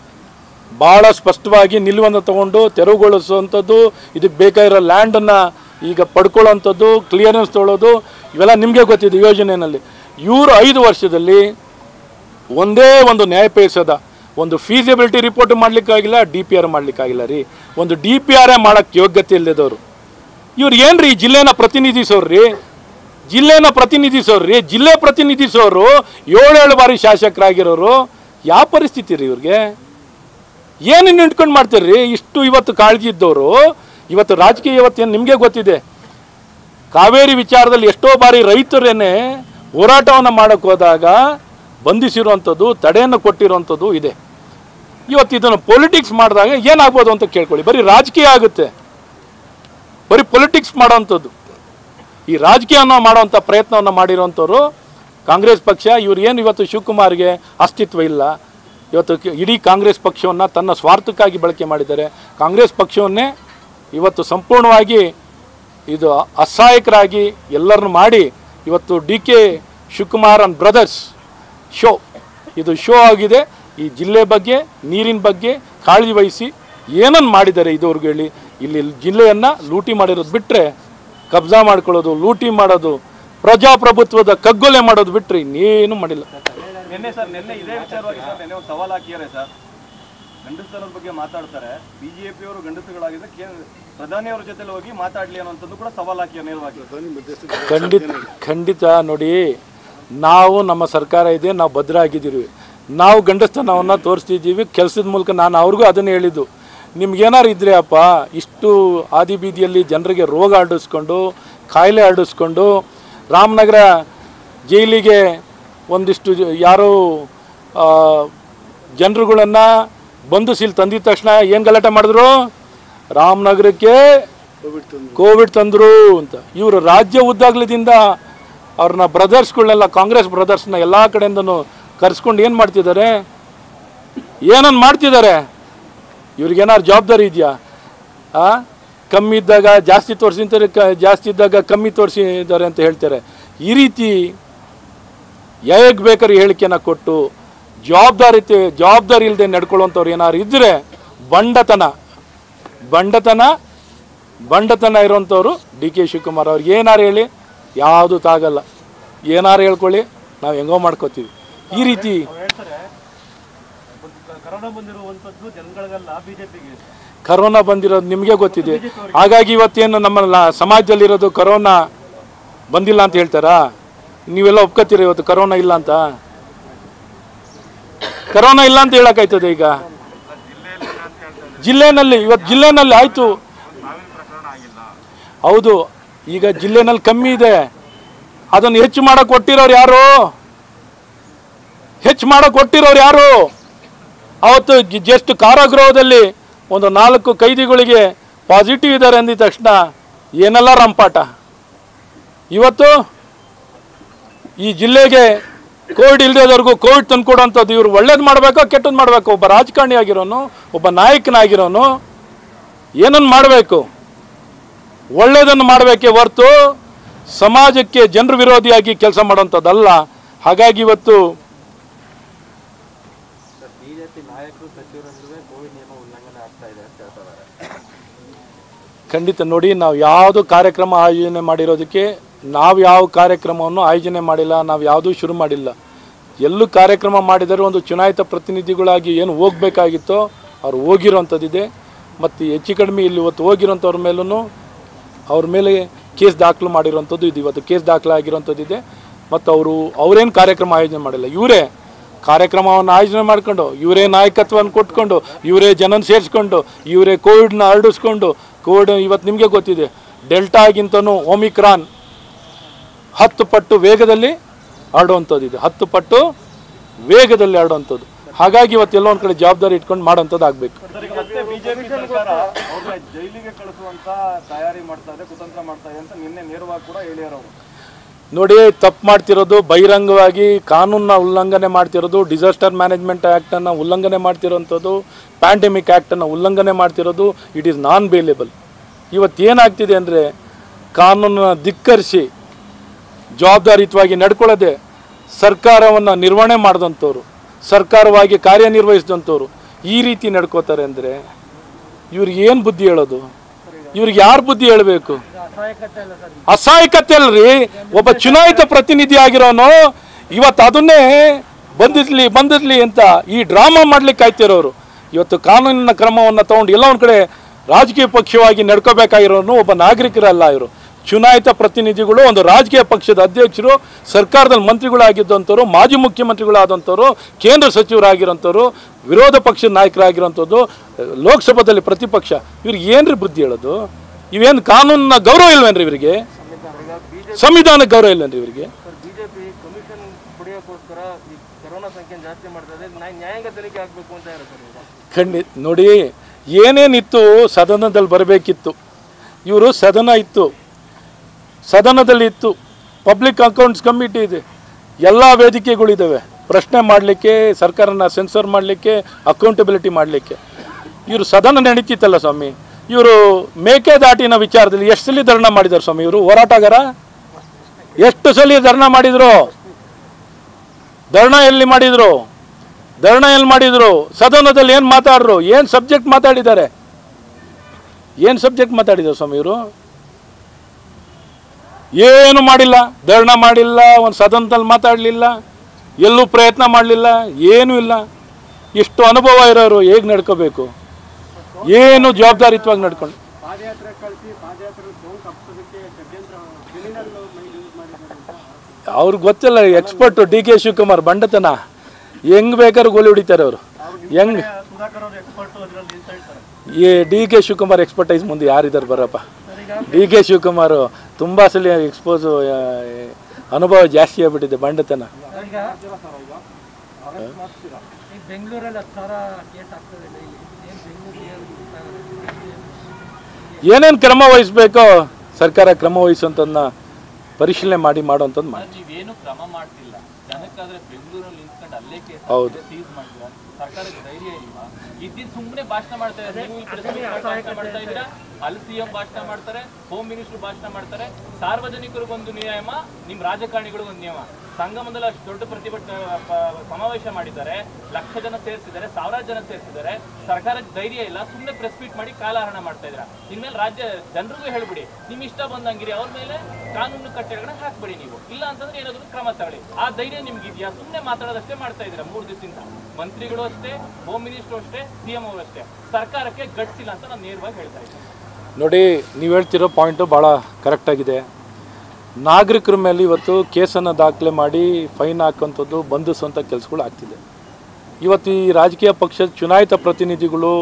Speaker 1: ಭಾಳ ಸ್ಪಷ್ಟವಾಗಿ ನಿಲುವನ್ನು ತಗೊಂಡು ತೆರವುಗೊಳಿಸುವಂಥದ್ದು ಇದಕ್ಕೆ ಬೇಕಾಗಿರೋ ಲ್ಯಾಂಡನ್ನು ಈಗ ಪಡ್ಕೊಳ್ಳೋವಂಥದ್ದು ಕ್ಲಿಯರೆನ್ಸ್ ತೊಗೊಳ್ಳೋದು ಇವೆಲ್ಲ ನಿಮಗೆ ಗೊತ್ತಿದೆ ಯೋಜನೆಯಲ್ಲಿ ಇವರು ಐದು ವರ್ಷದಲ್ಲಿ ಒಂದೇ ಒಂದು ನ್ಯಾಯಪೇಸದ ಒಂದು ಫೀಸಿಬಿಲಿಟಿ ರಿಪೋರ್ಟ್ ಮಾಡಲಿಕ್ಕಾಗಿಲ್ಲ ಡಿ ಪಿ ಆರ್ ಮಾಡಲಿಕ್ಕಾಗಿಲ್ಲ ರೀ ಒಂದು ಡಿ ಪಿ ಆರೇ ಮಾಡೋಕ್ಕೆ ಯೋಗ್ಯತೆ ಇಲ್ಲದವರು ಇವ್ರು ಏನ್ರಿ ಜಿಲ್ಲೆನ ಪ್ರತಿನಿಧಿಸೋರ್ರಿ ಜಿಲ್ಲೆನ ಪ್ರತಿನಿಧಿಸೋರ್ರಿ ಜಿಲ್ಲೆ ಪ್ರತಿನಿಧಿಸೋರು ಏಳೇಳು ಬಾರಿ ಶಾಸಕರಾಗಿರೋರು ಯಾವ ಪರಿಸ್ಥಿತಿ ರೀ ಇವ್ರಿಗೆ ಏನೇನು ನಿಂತ್ಕೊಂಡು ಮಾಡ್ತೀರಿ ಇಷ್ಟು ಇವತ್ತು ಕಾಳಜಿ ಇದ್ದವರು ಇವತ್ತು ರಾಜಕೀಯ ಇವತ್ತೇನು ನಿಮಗೆ ಗೊತ್ತಿದೆ ಕಾವೇರಿ ವಿಚಾರದಲ್ಲಿ ಎಷ್ಟೋ ಬಾರಿ ರೈತರೇನೆ ಹೋರಾಟವನ್ನು ಮಾಡೋಕ್ಕೆ ಹೋದಾಗ ಬಂಧಿಸಿರುವಂಥದ್ದು ತಡೆಯನ್ನು ಕೊಟ್ಟಿರುವಂಥದ್ದು ಇದೆ ಇವತ್ತು ಇದನ್ನು ಪೊಲಿಟಿಕ್ಸ್ ಮಾಡಿದಾಗ ಏನಾಗ್ಬೋದು ಅಂತ ಕೇಳ್ಕೊಳ್ಳಿ ಬರೀ ರಾಜಕೀಯ ಆಗುತ್ತೆ ಬರೀ ಪೊಲಿಟಿಕ್ಸ್ ಮಾಡೋವಂಥದ್ದು ಈ ರಾಜಕೀಯವನ್ನು ಮಾಡುವಂಥ ಪ್ರಯತ್ನವನ್ನು ಮಾಡಿರುವಂಥವ್ರು ಕಾಂಗ್ರೆಸ್ ಪಕ್ಷ ಇವ್ರು ಏನು ಇವತ್ತು ಶಿವಕುಮಾರ್ಗೆ ಅಸ್ತಿತ್ವ ಇಲ್ಲ ಇವತ್ತು ಕ- ಇಡೀ ಕಾಂಗ್ರೆಸ್ ಪಕ್ಷವನ್ನು ತನ್ನ ಸ್ವಾರ್ಥಕ್ಕಾಗಿ ಬಳಕೆ ಮಾಡಿದ್ದಾರೆ ಕಾಂಗ್ರೆಸ್ ಪಕ್ಷವನ್ನೇ ಇವತ್ತು ಸಂಪೂರ್ಣವಾಗಿ ಇದು ಅಸಹಾಯಕರಾಗಿ ಎಲ್ಲರನ್ನು ಮಾಡಿ ಇವತ್ತು D K Shivakumar and brothers show ಇದು ಶೋ ಆಗಿದೆ ಈ ಜಿಲ್ಲೆ ಬಗ್ಗೆ ನೀರಿನ ಬಗ್ಗೆ ಕಾಳಜಿ ವಹಿಸಿ ಏನನ್ನು ಮಾಡಿದ್ದಾರೆ ಇದುವರೆಗೂ ಹೇಳಿ ಇಲ್ಲಿ ಜಿಲ್ಲೆಯನ್ನು ಲೂಟಿ ಮಾಡಿರೋದು ಬಿಟ್ಟರೆ ಕಬ್ಜಾ ಮಾಡ್ಕೊಳ್ಳೋದು ಲೂಟಿ ಮಾಡೋದು ಪ್ರಜಾಪ್ರಭುತ್ವದ ಕಗ್ಗೊಲೆ ಮಾಡೋದು ಬಿಟ್ಟರೆ ಇನ್ನೇನು ಮಾಡಿಲ್ಲ
Speaker 2: ನಿನ್ನೆ ಸರ್ ನಿನ್ನೆ ಇದೇ ವಿಚಾರವಾಗಿ ಸರ್ ನಿನ್ನೆ ಒಂದು ಸವಾಲು ಹಾಕಿದ್ದಾರೆ ಸರ್ ಗಂಡಸ್ತನದ ಬಗ್ಗೆ ಮಾತಾಡ್ತಾರೆ ಬಿಜೆಪಿಯವರು ಗಂಡಸುಗಳಾಗಿದ್ರೆ ಕೇ ಪ್ರಧಾನಿಯವರ ಜೊತೆಲಿ ಹೋಗಿ ಮಾತಾಡ್ಲಿ ಅನ್ನೋಂಥದ್ದು ಕೂಡ ಸವಾಲು ಹಾಕಿದ್ದಾರೆ ನೇರವಾಗಿ
Speaker 1: ಖಂಡಿತ ಖಂಡಿತ ನೋಡಿ ನಾವು ನಮ್ಮ ಸರ್ಕಾರ ಇದೆ ನಾವು ಭದ್ರ ಆಗಿದ್ದೀವಿ ನಾವು ಗಂಡಸ್ತನವನ್ನು ತೋರಿಸ್ತಿದ್ದೀವಿ ಕೆಲಸದ ಮೂಲಕ ನಾನು ಅವ್ರಿಗೂ ಅದನ್ನು ಹೇಳಿದ್ದು ನಿಮ್ಗೇನಾರು ಇದ್ರೆ ಅಪ್ಪ ಇಷ್ಟು ಆದಿ ಬೀದಿಯಲ್ಲಿ ಜನರಿಗೆ ರೋಗ ಹರಡಿಸ್ಕೊಂಡು ಕಾಯಿಲೆ ಹರಡಿಸ್ಕೊಂಡು ರಾಮನಗರ ಜೈಲಿಗೆ ಒಂದಿಷ್ಟು ಜ- ಯಾರೋ ಜನರುಗಳನ್ನು ಬಂಧಿಸಿಲ್ ತಂದಿದ ತಕ್ಷಣ ಏನು ಗಲಾಟೆ ಮಾಡಿದ್ರು ರಾಮನಗರಕ್ಕೆ ಕೋವಿಡ್ ತಂದರು ಅಂತ ಇವರು ರಾಜ್ಯ ಉದ್ದಾಗ್ಲದಿಂದ ಅವ್ರನ್ನ ಬ್ರದರ್ಸ್ಗಳನ್ನೆಲ್ಲ ಕಾಂಗ್ರೆಸ್ ಬ್ರದರ್ಸ್ನ ಎಲ್ಲ ಕಡೆಯಿಂದನೂ ಕರೆಸ್ಕೊಂಡು ಏನು ಮಾಡ್ತಿದ್ದಾರೆ ಏನನ್ನು ಮಾಡ್ತಿದ್ದಾರೆ ಇವ್ರಿಗೇನಾದ್ರು ಜವಾಬ್ದಾರಿ ಇದೆಯಾ ಆ ಕಮ್ಮಿ ಇದ್ದಾಗ ಜಾಸ್ತಿ ತೋರಿಸಿದ್ದಾರೆ ಕ ಜಾಸ್ತಿ ಇದ್ದಾಗ ಕಮ್ಮಿ ತೋರಿಸಿದ್ದಾರೆ ಅಂತ ಹೇಳ್ತಾರೆ ಈ ರೀತಿ ಹೇಗೆ ಬೇಕಾದ್ರೆ ಹೇಳಿಕೆನ ಕೊಟ್ಟು ಜವಾಬ್ದಾರಿ ಜವಾಬ್ದಾರಿ ಇಲ್ಲದೆ ನಡ್ಕೊಳ್ಳೋಂಥವ್ರು ಏನಾದ್ರು ಇದ್ದರೆ ಬಂಡತನ ಬಂಡತನ ಬಂಡತನ ಇರೋಂಥವ್ರು ಡಿ ಕೆ ಶಿವಕುಮಾರ್ ಅವ್ರಿಗೆ ಏನಾರು ಹೇಳಿ ಯಾವುದು ತಾಗಲ್ಲ ಏನಾರು ಹೇಳ್ಕೊಳ್ಳಿ ನಾವು ಹೆಂಗೋ ಮಾಡ್ಕೋತೀವಿ ಈ ರೀತಿ
Speaker 4: ಹೇಳ್ತಾರೆ ಕರೋನಾ ಬಂದಿರುವಂತದ್ದು ಜನಗಳಿಗೆಲ್ಲ ಬಿಜೆಪಿಗೆ
Speaker 1: ಕರೋನಾ ಬಂದಿರೋದು ನಿಮಗೆ ಗೊತ್ತಿದೆ ಹಾಗಾಗಿ ಇವತ್ತೇನು ನಮ್ಮ ಲ- ಸಮಾಜದಲ್ಲಿರೋದು ಕರೋನಾ ಬಂದಿಲ್ಲ ಅಂತ ಹೇಳ್ತಾರಾ ನೀವೆಲ್ಲ ಒಪ್ಕೋತೀರ ಇವತ್ತು ಕರೋನಾ ಇಲ್ಲ ಅಂತ ಕರೋನಾ ಇಲ್ಲ ಅಂತ ಹೇಳಕ್ಕಾಯ್ತದೆ ಈಗ ಜಿಲ್ಲೆನಲ್ಲಿ ಇವತ್ತು ಜಿಲ್ಲೆನಲ್ಲಿ ಆಯ್ತು ಹೌದು ಈಗ ಜಿಲ್ಲೆನಲ್ಲಿ ಕಮ್ಮಿ ಇದೆ ಅದನ್ನು ಹೆಚ್ಚು ಮಾಡಕ್ ಕೊಟ್ಟಿರೋರು ಯಾರು ಹೆಚ್ಚು ಮಾಡಕ್ ಕೊಟ್ಟಿರೋರು ಯಾರು ಅವತ್ತು ಜ- ಜಸ್ಟ್ ಕಾರಾಗೃಹದಲ್ಲಿ ಒಂದು ನಾಲ್ಕು ಕೈದಿಗಳಿಗೆ ಪಾಸಿಟಿವ್ ಇದ್ದಾರೆ ಅಂದಿದ ತಕ್ಷಣ ಏನೆಲ್ಲ ರಂಪಾಟ ಇವತ್ತು ಈ ಜಿಲ್ಲೆಗೆ ಕೋವಿಡ್ ಇಲ್ಲದವ್ರಿಗೂ ಕೋವಿಡ್ ತಂದ್ಕೊಡೋಂಥದ್ದು ಇವ್ರು ಒಳ್ಳೇದು ಮಾಡಬೇಕೋ ಕೆಟ್ಟದ್ದು ಮಾಡಬೇಕು ಒಬ್ಬ ರಾಜಕಾರಣಿ ಆಗಿರೋನು ಒಬ್ಬ ನಾಯಕನಾಗಿರೋನು ಏನನ್ನು ಮಾಡಬೇಕು ಒಳ್ಳೆಯದನ್ನು ಮಾಡಬೇಕೇ ಹೊರತು ಸಮಾಜಕ್ಕೆ ಜನರು ವಿರೋಧಿಯಾಗಿ ಕೆಲಸ ಮಾಡೋಂಥದ್ದಲ್ಲ ಹಾಗಾಗಿ ಇವತ್ತು
Speaker 3: ಸರ್ ಬಿಜೆಪಿ ನಾಯಕರು ಸಚಿವರಂದ್ರೆ ಕೋವಿಡ್ ನಿಯಮ ಉಲ್ಲಂಘನೆ ಆಗ್ತಾ ಇದೆ ಅಂತ ಹೇಳ್ತಾ ಇದ್ದಾರೆ
Speaker 1: ಖಂಡಿತ ನೋಡಿ ನಾವು ಯಾವುದು ಕಾರ್ಯಕ್ರಮ ಆಯೋಜನೆ ಮಾಡಿರೋದಕ್ಕೆ ನಾವು ಯಾವ ಕಾರ್ಯಕ್ರಮವನ್ನು ಆಯೋಜನೆ ಮಾಡಿಲ್ಲ ನಾವು ಯಾವುದೂ ಶುರು ಮಾಡಿಲ್ಲ ಎಲ್ಲೂ ಕಾರ್ಯಕ್ರಮ ಮಾಡಿದರೆ ಒಂದು ಚುನಾಯಿತ ಪ್ರತಿನಿಧಿಗಳಾಗಿ ಏನು ಹೋಗಬೇಕಾಗಿತ್ತೋ ಅವ್ರು ಹೋಗಿರೋಂಥದ್ದಿದೆ ಮತ್ತು ಹೆಚ್ಚು ಕಡಿಮೆ ಇಲ್ಲಿ ಇವತ್ತು ಹೋಗಿರೋಂಥವ್ರ ಮೇಲೂ ಅವ್ರ ಮೇಲೆ ಕೇಸ್ ದಾಖಲು ಮಾಡಿರೋಂಥದ್ದು ಇದು ಇವತ್ತು ಕೇಸ್ ದಾಖಲೆ ಆಗಿರೋಂಥದ್ದಿದೆ ಮತ್ತು ಅವರು ಅವರೇನು ಕಾರ್ಯಕ್ರಮ ಆಯೋಜನೆ ಮಾಡಿಲ್ಲ ಇವರೇ ಕಾರ್ಯಕ್ರಮವನ್ನು ಆಯೋಜನೆ ಮಾಡ್ಕೊಂಡು ಇವರೇ ನಾಯಕತ್ವವನ್ನು ಕೊಟ್ಕೊಂಡು ಇವರೇ ಜನನ ಸೇರಿಸ್ಕೊಂಡು ಇವರೇ ಕೋವಿಡ್ನ ಹರಡಿಸ್ಕೊಂಡು ಕೋವಿಡ್ ಇವತ್ತು ನಿಮಗೆ ಗೊತ್ತಿದೆ ಡೆಲ್ಟಾಗಿಂತನೂ ಒಮಿಕ್ರಾನ್ ಹತ್ತು ಪಟ್ಟು ವೇಗದಲ್ಲಿ ಹರಡುವಂಥದ್ದು ಹತ್ತು ಪಟ್ಟು ವೇಗದಲ್ಲಿ ಹರಡುವಂಥದ್ದು ಹಾಗಾಗಿ ಇವತ್ತು ಎಲ್ಲೋ ಒಂದು ಕಡೆ ಜವಾಬ್ದಾರಿ ಇಟ್ಕೊಂಡು ಮಾಡೋಂಥದ್ದು ಆಗಬೇಕು
Speaker 2: ಸರ್, ಈಗ ಮತ್ತೆ ಬಿಜೆಪಿ ಸರ್ಕಾರ ಅವ್ರನ್ನ ಜೈಲಿಗೆ ಕಳಿಸುವಂತ ತಯಾರಿ ಮಾಡ್ತಾ ಇದೆ ಕುತಂತ್ರ ಮಾಡ್ತಾ ಇದೆ ಅಂತ ನಿನ್ನೆ ನೇರವಾಗಿ ಕೂಡ ಹೇಳ್ಯಾರ ಅವರು
Speaker 1: ನೋಡಿ ತಪ್ಪು ಮಾಡ್ತಿರೋದು ಬಹಿರಂಗವಾಗಿ ಕಾನೂನನ್ನ ಉಲ್ಲಂಘನೆ ಮಾಡ್ತಿರೋದು ಡಿಸಾಸ್ಟರ್ ಮ್ಯಾನೇಜ್ಮೆಂಟ್ ಆ್ಯಕ್ಟನ್ನು ಉಲ್ಲಂಘನೆ ಮಾಡ್ತಿರೋಂಥದ್ದು ಪ್ಯಾಂಡೆಮಿಕ್ ಆ್ಯಕ್ಟನ್ನು ಉಲ್ಲಂಘನೆ ಮಾಡ್ತಿರೋದು ಇಟ್ ಈಸ್ ನಾನ್ ಬೇಲೇಬಲ್ ಇವತ್ತು ಏನಾಗ್ತಿದೆ ಅಂದರೆ ಕಾನೂನನ್ನ ಧಿಕ್ಕರಿಸಿ ಜವಾಬ್ದಾರಿಯುತವಾಗಿ ನಡ್ಕೊಳ್ಳದೆ ಸರ್ಕಾರವನ್ನು ನಿರ್ವಹಣೆ ಮಾಡಿದಂಥವ್ರು ಸರ್ಕಾರವಾಗಿ ಕಾರ್ಯನಿರ್ವಹಿಸಿದಂಥವ್ರು ಈ ರೀತಿ ನಡ್ಕೋತಾರೆ ಅಂದರೆ ಇವ್ರಿಗೆ ಏನು ಬುದ್ಧಿ ಹೇಳೋದು ಇವ್ರಿಗೆ ಯಾರು ಬುದ್ಧಿ ಹೇಳಬೇಕು ಅಸಹಾಯಕತೆ ಅಲ್ರಿ ಒಬ್ಬ ಚುನಾಯಿತ ಪ್ರತಿನಿಧಿ ಆಗಿರೋನು ಇವತ್ತು ಅದನ್ನೇ ಬಂದಿರ್ಲಿ ಬಂದಿರ್ಲಿ ಅಂತ ಈ ಡ್ರಾಮಾ ಮಾಡ್ಲಿಕ್ಕೆ ಕಾಯ್ತಿರೋರು ಇವತ್ತು ಕಾನೂನಿನ ಕ್ರಮವನ್ನು ತಗೊಂಡು ಎಲ್ಲ ಒಂದು ಕಡೆ ರಾಜಕೀಯ ಪಕ್ಷವಾಗಿ ನಡ್ಕೋಬೇಕಾಗಿರೋನು ಒಬ್ಬ ನಾಗರಿಕರಲ್ಲ ಇವರು ಚುನಾಯಿತ ಪ್ರತಿನಿಧಿಗಳು ಒಂದು ರಾಜಕೀಯ ಪಕ್ಷದ ಅಧ್ಯಕ್ಷರು ಸರ್ಕಾರದಲ್ಲಿ ಮಂತ್ರಿಗಳಾಗಿದ್ದಂಥವ್ರು ಮಾಜಿ ಮುಖ್ಯಮಂತ್ರಿಗಳಾದಂಥವ್ರು ಕೇಂದ್ರ ಸಚಿವರಾಗಿರೋಂಥವ್ರು ವಿರೋಧ ಪಕ್ಷದ ನಾಯಕರಾಗಿರೋಂಥದ್ದು ಲೋಕಸಭಾದಲ್ಲಿ ಪ್ರತಿಪಕ್ಷ ಇವ್ರಿಗೆ ಏನ್ರಿ ಬುದ್ಧಿ ಹೇಳೋದು ಇವೇನು ಕಾನೂನಿನ ಗೌರವ ಇಲ್ವೇನ್ರಿ ಇವರಿಗೆ ಸಂವಿಧಾನ ಗೌರವ ಇಲ್ವೇನ್ರಿ ಇವರಿಗೆ
Speaker 3: ಸರ್ ಬಿಜೆಪಿ ಕಮಿಷನ್ ಪಡೆಯೋಕ್ಕೋಸ್ಕರ ಈ ಕೊರೋನಾ ಸಂಖ್ಯೆ ಜಾಸ್ತಿ ಮಾಡ್ತಾ ಇದೆ ನ್ಯಾಯ- ನ್ಯಾಯಾಂಗ ತನಿಖೆ ಆಗಬೇಕು ಅಂತ ಹೇಳಿ ಸರ್ ಇವರು
Speaker 1: ಖಂಡಿತ ನೋಡಿ ಏನೇನಿತ್ತು ಸದನದಲ್ಲಿ ಬರಬೇಕಿತ್ತು ಇವರು ಸದನ ಇತ್ತು ಸದನದಲ್ಲಿ ಇತ್ತು ಪಬ್ಲಿಕ್ ಅಕೌಂಟ್ಸ್ ಕಮಿಟಿ ಇದೆ ಎಲ್ಲ ವೇದಿಕೆಗಳಿದ್ದಾವೆ ಪ್ರಶ್ನೆ ಮಾಡಲಿಕ್ಕೆ ಸರ್ಕಾರನ ಸೆನ್ಸರ್ ಮಾಡಲಿಕ್ಕೆ ಅಕೌಂಟಬಿಲಿಟಿ ಮಾಡಲಿಕ್ಕೆ ಇವರು ಸದನ ನಡೀತಿತ್ತಲ್ಲ ಸ್ವಾಮಿ ಇವರು ಮೇಕೆದಾಟಿನ ವಿಚಾರದಲ್ಲಿ ಎಷ್ಟು ಸಲ ಧರಣ ಮಾಡಿದ್ದಾರೆ ಸ್ವಾಮಿ ಇವರು ಹೋರಾಟಗಾರ ಎಷ್ಟು ಸಲ ಧರಣ ಮಾಡಿದ್ರು ಧರಣ ಎಲ್ಲಿ ಮಾಡಿದ್ರು ಧರಣ ಎಲ್ಲಿ ಮಾಡಿದ್ರು ಸದನದಲ್ಲಿ ಏನು ಮಾತಾಡ್ರು ಏನು ಸಬ್ಜೆಕ್ಟ್ ಮಾತಾಡಿದ್ದಾರೆ ಏನು ಸಬ್ಜೆಕ್ಟ್ ಮಾತಾಡಿದ್ರು ಸ್ವಾಮಿ ಇವರು ಏನು ಮಾಡಿಲ್ಲ ಧರಣ ಮಾಡಿಲ್ಲ ಒಂದು ಸದನದಲ್ಲಿ ಮಾತಾಡಲಿಲ್ಲ ಎಲ್ಲೂ ಪ್ರಯತ್ನ ಮಾಡಲಿಲ್ಲ ಏನೂ ಇಲ್ಲ ಇಷ್ಟು ಅನುಭವ ಇರೋರು ಹೇಗೆ ನಡ್ಕೋಬೇಕು ಏನು ಜವಾಬ್ದಾರಿತ್ವಾಗಿ ನಡ್ಕೊಂಡು
Speaker 4: ಪಾದಯಾತ್ರೆ ಕಳಿಸಿ ಪಾದಯಾತ್ರೆ ಸೋಂಕು ಹಬ್ಸೋದಕ್ಕೆ ಷಡ್ಯಂತ್ರ ಕ್ರಿಮಿನಲ್ ಮೈ ಯೂಸ್ ಮಾಡಿದ್ದಾರೆ ಅಂತ
Speaker 1: ಅವ್ರಿಗೆ ಗೊತ್ತಿಲ್ಲ ಎಕ್ಸ್ಪರ್ಟ್ ಡಿ ಕೆ ಶಿವಕುಮಾರ್ ಬಂಡತನ ಹೆಂಗ್ ಬೇಕಾದ್ರೂ ಗೋಲಿ ಹೊಡಿತಾರೆ ಅವರು ಹೆಂಗ್
Speaker 2: ಸುಧಾಕರ್ ಅವರು ಎಕ್ಸ್ಪರ್ಟ್ ಅದರಲ್ಲಿ ಅಂತ ಹೇಳ್ತಾರೆ
Speaker 1: ಈ ಡಿ ಕೆ ಶಿವಕುಮಾರ್ ಎಕ್ಸ್ಪರ್ಟೈಸ್ ಮುಂದೆ ಯಾರಿದ್ದಾರೆ ಬರಪ್ಪ ಡಿ ಕೆ ಶಿವಕುಮಾರ್ ತುಂಬಾ ಸಲ ಎಕ್ಸ್ಪೋಸ್ ಅನುಭವ ಜಾಸ್ತಿ ಆಗ್ಬಿಟ್ಟಿದೆ ಬಂಡತನ
Speaker 5: ಈಗ ಈ ಬೆಂಗಳೂರಲ್ಲಿ ಹತ್ತು ಸಾವಿರ ಕೇಸ್ ಆಗ್ತದೆ ಡೈಲಿ ಏನು ಬೆಂಗಳೂರಿಗೆ
Speaker 1: ಏನೇನು ಕ್ರಮ ವಹಿಸ್ಬೇಕೋ ಸರ್ಕಾರ ಕ್ರಮ ವಹಿಸುವಂಥದ್ದನ್ನ ಪರಿಶೀಲನೆ ಮಾಡಿ ಮಾಡುವಂಥದ್ದು ಮಾಡಿ
Speaker 6: ನೀವೇನು ಕ್ರಮ ಮಾಡ್ತಿಲ್ಲ ಜನಕ್ಕಾದ್ರೆ ಬೆಂಗಳೂರಲ್ಲಿ ನಿಂತ್ಕೊಂಡು ಅಲ್ಲೇ ಕೇಸ್
Speaker 1: ಹೌದು.
Speaker 6: ಸೀಸ್ ಮಾಡಿದ್ರ ಸರ್ಕಾರಕ್ಕೆ ಧೈರ್ಯ ಇಲ್ವಾ ಇದ್ದಿದ್ ಸುಮ್ಮನೆ ಭಾಷಣ ಮಾಡ್ತಾ ಇದ್ದಾರೆ ನೀವು ಇಲ್ಲಿ press meet ಮಾಡಿ ಭಾಷಣ ಮಾಡ್ತಾ ಇದ್ದೀರಾ ಅಲ್ಲಿ ಸಿಎಂ ಭಾಷಣ ಮಾಡ್ತಾರೆ ಹೋಮ್ ಮಿನಿಸ್ಟರ್ ಭಾಷಣ ಮಾಡ್ತಾರೆ ಸಾರ್ವಜನಿಕರಿಗೊಂದು ನಿಯಮ ನಿಮ್ ರಾಜಕಾರಣಿಗಳಿಗೊಂದು ನಿಯಮ ಸಂಗಮದಲ್ಲಿ ಅಷ್ಟು ದೊಡ್ಡ ಪ್ರತಿಭಟನೆ ಪ- ಸಮಾವೇಶ ಮಾಡಿದ್ದಾರೆ ಲಕ್ಷ ಜನ ಸೇರಿಸಿದ್ದಾರೆ ಸಾವಿರಾರು ಜನ ಸೇರಿಸಿದ್ದಾರೆ ಸರ್ಕಾರಕ್ಕೆ ಧೈರ್ಯ ಇಲ್ಲ ಸುಮ್ಮನೆ ಪ್ರೆಸ್ ಮೀಟ್ ಮಾಡಿ ಕಾಲಹರಣ ಮಾಡ್ತಾ ಇದ್ದೀರಾ ಇನ್ಮೇಲೆ ರಾಜ್ಯ ಜನರಿಗೂ ಹೇಳ್ಬಿಡಿ ನಿಮ್ ಇಷ್ಟ ಬಂದಂಗಿರಿ ಅವ್ರ ಮೇಲೆ ಕಾನೂನು ಕಟ್ಟೆಗಳನ್ನ ಹಾಕ್ಬಿಡಿ ನೀವು ಇಲ್ಲ ಅಂತಂದ್ರೆ ಏನಾದ್ರು ಕ್ರಮ ತಗೊಳ್ಳಿ ಆ ಧೈರ್ಯ ನಿಮ್ಗೆ ಇದೆಯಾ ಸುಮ್ಮನೆ ಮಾತಾಡೋದಷ್ಟೇ ಮಾಡ್ತಾ ಇದ್ದೀರಾ ಮೂರು ದಿವಸದಿಂದ ಮಂತ್ರಿಗಳು ಅಷ್ಟೇ ಹೋಮ್ ಮಿನಿಸ್ಟರ್ ಅಷ್ಟೇ ಸಿಎಂ ಅವರು ಅಷ್ಟೇ ಸರ್ಕಾರಕ್ಕೆ ಗಟ್ಸಿಲ್ಲ ಅಂತ ನಾನು ನೇರವಾಗಿ ಹೇಳ್ತಾ ಇದ್ದೀನಿ
Speaker 1: ನೋಡಿ ನೀವು ಹೇಳ್ತಿರೋ ಪಾಯಿಂಟು ಭಾಳ ಕರೆಕ್ಟಾಗಿದೆ ನಾಗರಿಕರ ಮೇಲೆ ಇವತ್ತು ಕೇಸನ್ನು ದಾಖಲೆ ಮಾಡಿ ಫೈನ್ ಹಾಕುವಂಥದ್ದು ಬಂಧಿಸುವಂಥ ಕೆಲಸಗಳು ಆಗ್ತಿದೆ ಇವತ್ತು ಈ ರಾಜಕೀಯ ಪಕ್ಷದ ಚುನಾಯಿತ ಪ್ರತಿನಿಧಿಗಳು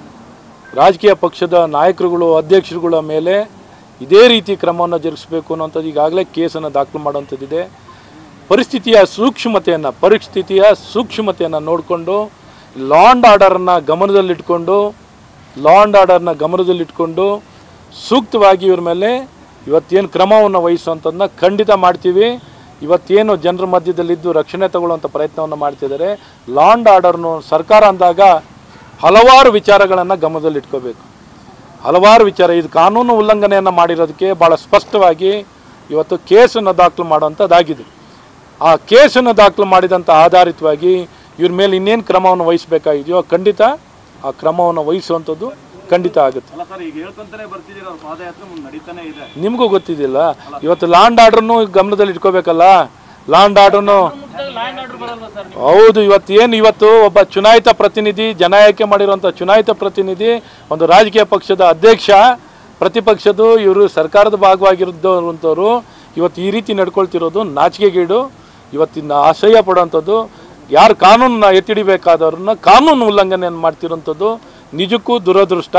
Speaker 1: ರಾಜಕೀಯ ಪಕ್ಷದ ನಾಯಕರುಗಳು ಅಧ್ಯಕ್ಷರುಗಳ ಮೇಲೆ ಇದೇ ರೀತಿ ಕ್ರಮವನ್ನು ಜರುಗಿಸಬೇಕು ಅನ್ನೋಂಥದ್ದು ಈಗಾಗಲೇ ಕೇಸನ್ನು ದಾಖಲು ಮಾಡುವಂಥದ್ದಿದೆ ಪರಿಸ್ಥಿತಿಯ ಸೂಕ್ಷ್ಮತೆಯನ್ನು ಪರಿಸ್ಥಿತಿಯ ಸೂಕ್ಷ್ಮತೆಯನ್ನು ನೋಡಿಕೊಂಡು ಲಾ ಆ್ಯಂಡ್ ಆರ್ಡರನ್ನು ಗಮನದಲ್ಲಿಟ್ಕೊಂಡು ಲಾ ಆ್ಯಂಡ್ ಆರ್ಡರ್ನ ಗಮನದಲ್ಲಿಟ್ಕೊಂಡು ಸೂಕ್ತವಾಗಿ ಇವ್ರ ಮೇಲೆ ಇವತ್ತೇನು ಕ್ರಮವನ್ನು ವಹಿಸುವಂಥದ್ದನ್ನ ಖಂಡಿತ ಮಾಡ್ತೀವಿ ಇವತ್ತೇನು ಜನರ ಮಧ್ಯದಲ್ಲಿದ್ದು ರಕ್ಷಣೆ ತಗೊಳ್ಳುವಂಥ ಪ್ರಯತ್ನವನ್ನು ಮಾಡ್ತಿದ್ದಾರೆ ಲಾ ಆ್ಯಂಡ್ ಆರ್ಡರ್ನು ಸರ್ಕಾರ ಅಂದಾಗ ಹಲವಾರು ವಿಚಾರಗಳನ್ನು ಗಮನದಲ್ಲಿಟ್ಕೋಬೇಕು ಹಲವಾರು ವಿಚಾರ ಇದು ಕಾನೂನು ಉಲ್ಲಂಘನೆಯನ್ನು ಮಾಡಿರೋದಕ್ಕೆ ಭಾಳ ಸ್ಪಷ್ಟವಾಗಿ ಇವತ್ತು ಕೇಸನ್ನು ದಾಖಲು ಮಾಡುವಂಥದ್ದಾಗಿದೆ ಆ ಕೇಸನ್ನು ದಾಖಲು ಮಾಡಿದಂಥ ಆಧಾರಿತವಾಗಿ ಇವ್ರ ಮೇಲೆ ಇನ್ನೇನು ಕ್ರಮವನ್ನು ವಹಿಸಬೇಕಾಗಿದೆಯೋ ಖಂಡಿತ ಆ ಕ್ರಮವನ್ನು ವಹಿಸುವಂಥದ್ದು ಖಂಡಿತ ಆಗುತ್ತೆ
Speaker 2: ಅಲ್ಲ ಸರ್ ಈಗ ಹೇಳ್ಕೊಂತಾನೆ ಬರ್ತಿದ್ದೀರ ಅವ್ರ ಪಾದಯಾತ್ರೆ ಮುಂದೆ ನಡೀತಾನೆ ಇದೆ
Speaker 1: ನಿಮಗೂ ಗೊತ್ತಿದೆಯಲ್ಲ ಇವತ್ತು ಲಾಂಡ್ ಆರ್ಡ್ರನ್ನು ಗಮನದಲ್ಲಿ ಇಟ್ಕೋಬೇಕಲ್ಲ ಲಾಂಡ್ ಆರ್ಡ್ರನ್ನು
Speaker 6: ಲ್ಯಾಂಡ್ ಆರ್ಡರ್ ಬರಲ್ವಾ ಸರ್
Speaker 1: ಹೌದು ಇವತ್ತು ಏನು ಇವತ್ತು ಒಬ್ಬ ಚುನಾಯಿತ ಪ್ರತಿನಿಧಿ ಜನ ಆಯ್ಕೆ ಮಾಡಿರುವಂಥ ಚುನಾಯಿತ ಪ್ರತಿನಿಧಿ ಒಂದು ರಾಜಕೀಯ ಪಕ್ಷದ ಅಧ್ಯಕ್ಷ ಪ್ರತಿಪಕ್ಷದ್ದು ಇವರು ಸರ್ಕಾರದ ಭಾಗವಾಗಿರುವಂಥವ್ರು ಇವತ್ತು ಈ ರೀತಿ ನಡ್ಕೊಳ್ತಿರೋದು ನಾಚಿಕೆಗೇಡು ಇವತ್ತಿನ ಅಸಹ್ಯ ಪಡುವಂಥದ್ದು ಯಾರು ಕಾನೂನನ್ನ ಎತ್ತಿಡಿಬೇಕಾದವ್ರನ್ನ ಕಾನೂನು ಉಲ್ಲಂಘನೆಯನ್ನು ಮಾಡ್ತಿರೋಂಥದ್ದು ನಿಜಕ್ಕೂ ದುರದೃಷ್ಟ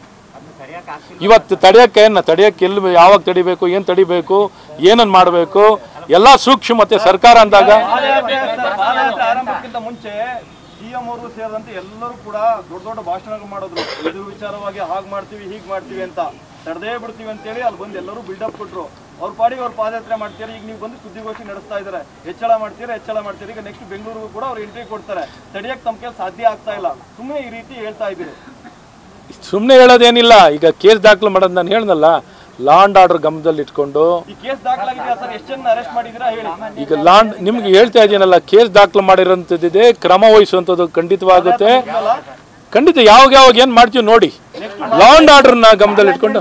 Speaker 1: ಇವತ್ತು ತಡೆಯಕ್ಕೆ ಏನ ತಡೆಯಕ್ಕೆ ಎಲ್ಲಿ ಯಾವಾಗ ತಡಿಬೇಕು ಏನು ತಡಿಬೇಕು ಏನನ್ನು ಮಾಡಬೇಕು ಎಲ್ಲ ಸೂಕ್ಷ್ಮತೆ ಸರ್ಕಾರ ಅಂದಾಗ
Speaker 2: ಪಾದಯಾತ್ರೆ ಪಾದಯಾತ್ರೆ ಆರಂಭಕ್ಕಿಂತ ಮುಂಚೆ ಸಿಎಂ ಅವರು ಸೇರಿದಂತೆ ಎಲ್ಲರೂ ಕೂಡ ದೊಡ್ಡ ದೊಡ್ಡ ಭಾಷಣಗಳು ಮಾಡಿದ್ರು ಇದು ವಿಚಾರವಾಗಿ ಹಾಗೆ ಮಾಡ್ತೀವಿ ಹೀಗೆ ಮಾಡ್ತೀವಿ ಅಂತ ತಡೆದೇ ಬಿಡ್ತೀವಿ ಅಂತೇಳಿ ಅಲ್ಲಿ ಬಂದು ಎಲ್ಲರೂ ಬಿಲ್ಡಪ್ ಕೊಟ್ರು ಅವ್ರ ಪಾಡಿಗೆ ಅವ್ರು ಪಾದಯಾತ್ರೆ ಮಾಡ್ತಾರೆ ಈಗ ನೀವು ಬಂದು ಸುದ್ದಿಗೋಷ್ಠಿ ನಡೆಸ್ತಾ ಇದ್ದಾರೆ ಹೆಚ್ಚಳ ಮಾಡ್ತೀರಾ ಹೆಚ್ಚಳ ಮಾಡ್ತೀರಾ ಈಗ ನೆಕ್ಸ್ಟ್ ಬೆಂಗಳೂರಿಗೂ ಕೂಡ ಅವ್ರು ಎಂಟ್ರಿ ಕೊಡ್ತಾರೆ ತಡೆಯಕ್ಕೆ ತಮ್ಮ ಕೆಲಸ ಸಾಧ್ಯ ಆಗ್ತಾ ಇಲ್ಲ ಸುಮ್ಮನೆ ಈ ರೀತಿ ಹೇಳ್ತಾ ಇದ್ದೀರಿ
Speaker 1: ಸುಮ್ಮನೆ ಹೇಳೋದೇನಿಲ್ಲ ಈಗ ಕೇಸ್ ದಾಖಲು ಮಾಡೋದು ನಾನು ಹೇಳ್ದಲ್ಲ ಲಾ ಅಂಡ್ ಆರ್ಡರ್ ಗಮನದಲ್ಲಿ ಇಟ್ಕೊಂಡು
Speaker 2: ಈ ಕೇಸ್ ದಾಖಲಾಗಿದೆಯಾ ಸರ್ ಎಷ್ಟು ಜನ ಅರೆಸ್ಟ್ ಮಾಡಿದ್ದೀರಾ ಹೇಳಿ
Speaker 1: ಈಗ ಲಾಂಡ್ ನಿಮ್ಗೆ ಹೇಳ್ತಾ ಇದ್ದೀನಲ್ಲ ಕೇಸ್ ದಾಖಲು ಮಾಡಿರೋಂಥದ್ದಿದೆ ಕ್ರಮ ವಹಿಸುವಂಥದ್ದು ಖಂಡಿತವಾಗುತ್ತೆ ಖಂಡಿತ ಯಾವಾಗ ಯಾವಾಗ ಏನು ಮಾಡ್ತೀವಿ ನೋಡಿ ಲಾ ಅಂಡ್ ಆರ್ಡರ್ನ ಗಮನದಲ್ಲಿ ಇಟ್ಕೊಂಡು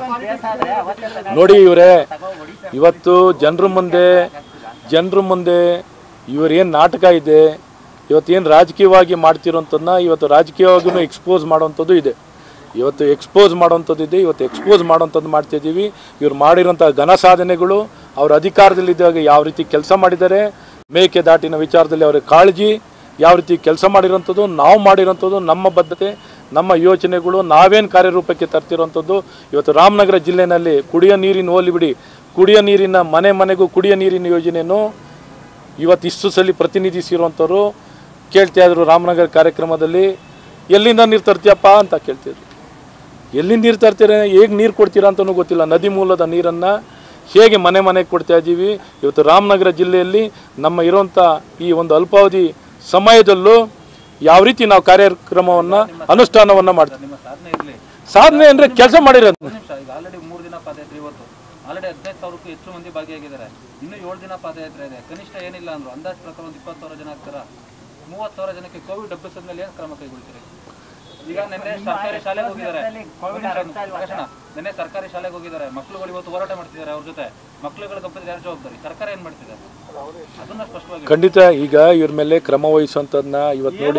Speaker 1: ನೋಡಿ ಇವರೇ ಇವತ್ತು ಜನರ ಮುಂದೆ ಜನರ ಮುಂದೆ ಇವರೇನು ನಾಟಕ ಇದೆ ಇವತ್ತೇನು ರಾಜಕೀಯವಾಗಿ ಮಾಡ್ತಿರೋಂಥದ್ದನ್ನ ಇವತ್ತು ರಾಜಕೀಯವಾಗಿಯೂ ಎಕ್ಸ್ಪೋಸ್ ಮಾಡೋವಂಥದ್ದು ಇದೆ ಇವತ್ತು ಎಕ್ಸ್ಪೋಸ್ ಮಾಡೋವಂಥದ್ದು ಇದೆ ಇವತ್ತು ಎಕ್ಸ್ಪೋಸ್ ಮಾಡೋವಂಥದ್ದು ಮಾಡ್ತಿದ್ದೀವಿ ಇವ್ರು ಮಾಡಿರೋಂಥ ಘನ ಸಾಧನೆಗಳು ಅವ್ರ ಅಧಿಕಾರದಲ್ಲಿದ್ದಾಗ ಯಾವ ರೀತಿ ಕೆಲಸ ಮಾಡಿದ್ದಾರೆ ಮೇಕೆದಾಟಿನ ವಿಚಾರದಲ್ಲಿ ಅವರ ಕಾಳಜಿ ಯಾವ ರೀತಿ ಕೆಲಸ ಮಾಡಿರೋಂಥದ್ದು ನಾವು ಮಾಡಿರೋಂಥದ್ದು ನಮ್ಮ ಬದ್ಧತೆ ನಮ್ಮ ಯೋಚನೆಗಳು ನಾವೇನು ಕಾರ್ಯರೂಪಕ್ಕೆ ತರ್ತಿರೋಂಥದ್ದು ಇವತ್ತು ರಾಮನಗರ ಜಿಲ್ಲೆನಲ್ಲಿ ಕುಡಿಯೋ ನೀರಿನ ಹೋಲಿ ಬಿಡಿ ಕುಡಿಯೋ ನೀರಿನ ಮನೆ ಮನೆಗೂ ಕುಡಿಯೋ ನೀರಿನ ಯೋಜನೆಯನ್ನು ಇವತ್ತು ಇಷ್ಟು ಸಲ ಪ್ರತಿನಿಧಿಸಿರುವಂಥವ್ರು ಕೇಳ್ತಾ ಇದ್ರು ರಾಮನಗರ ಕಾರ್ಯಕ್ರಮದಲ್ಲಿ ಎಲ್ಲಿಂದ ನೀರು ತರ್ತೀಯಪ್ಪ ಅಂತ ಕೇಳ್ತಿದ್ರು ಎಲ್ಲಿ ನೀರು ತರ್ತೀರ ಹೇಗೆ ನೀರು ಕೊಡ್ತೀರಾ ಅಂತಲೂ ಗೊತ್ತಿಲ್ಲ ನದಿ ಮೂಲದ ನೀರನ್ನು ಹೇಗೆ ಮನೆ ಮನೆಗೆ ಕೊಡ್ತಾ ಇದ್ದೀವಿ ಇವತ್ತು ರಾಮನಗರ ಜಿಲ್ಲೆಯಲ್ಲಿ ನಮ್ಮ ಇರುವಂಥ ಈ ಒಂದು ಅಲ್ಪಾವಧಿ ಸಮಯದಲ್ಲೂ ಯಾವ ರೀತಿ ನಾವು ಕಾರ್ಯಕ್ರಮವನ್ನು ಅನುಷ್ಠಾನವನ್ನು ಮಾಡ್ತೀವಿ
Speaker 3: ನಿಮ್ಮ ಸಾಧನೆ ಇರಲಿ
Speaker 1: ಸಾಧನೆ ಅಂದರೆ ಕೆಲಸ ಮಾಡಿರೋದು
Speaker 3: ಒಂದು ನಿಮಿಷ ಈಗ ಆಲ್ರೆಡಿ ಮೂರು ದಿನ ಪಾದಯಾತ್ರೆ ಇವತ್ತು ಆಲ್ರೆಡಿ ಹದಿನೈದು ಸಾವಿರಕ್ಕೂ ಹೆಚ್ಚು ಮಂದಿ ಭಾಗಿಯಾಗಿದ್ದಾರೆ ಇನ್ನೂ ಏಳು ದಿನ ಪಾದಯಾತ್ರೆ ಇದೆ ಕನಿಷ್ಠ ಏನಿಲ್ಲ ಅಂದ್ರು ಅಂದಾಜು ಪ್ರಕಾರ ಒಂದು ಇಪ್ಪತ್ತು ಸಾವಿರ ಜನ ಆಗ್ತಾರ ಮೂವತ್ತು ಸಾವಿರ ಜನಕ್ಕೆ ಕೋವಿಡ್ ಹಬ್ಬಿಸಿದ ಮೇಲೆ ಏನು ಕ್ರಮ ಕೈಗೊಳ್ತೀರಿ ಈಗ ನಿನ್ನೆ ಸರ್ಕಾರಿ ಶಾಲೆಗೆ ಹೋಗಿದ್ದಾರೆ ಒಂದು ನಿಮಿಷ, ಪ್ರಕಾಶಣ್ಣ. ನಿನ್ನೆ ಸರ್ಕಾರಿ ಶಾಲೆಗೆ ಹೋಗಿದ್ದಾರೆ ಮಕ್ಳುಗಳು ಇವತ್ತು ಹೋರಾಟ ಮಾಡ್ತಿದ್ದಾರೆ ಅವ್ರ ಜೊತೆ ಮಕ್ಳುಗಳ ತಪ್ಪಿದ್ರೆ ಯಾರು ಜವಾಬ್ದಾರಿ ಸರ್ಕಾರ ಏನ್ ಮಾಡ್ತಿದೆ ಅದನ್ನ ಸ್ಪಷ್ಟವಾಗಿ
Speaker 1: ಖಂಡಿತ ಈಗ ಇವ್ರ ಮೇಲೆ ಕ್ರಮ ವಹಿಸುವಂಥದ್ದನ್ನ ಇವತ್ತು ನೋಡಿ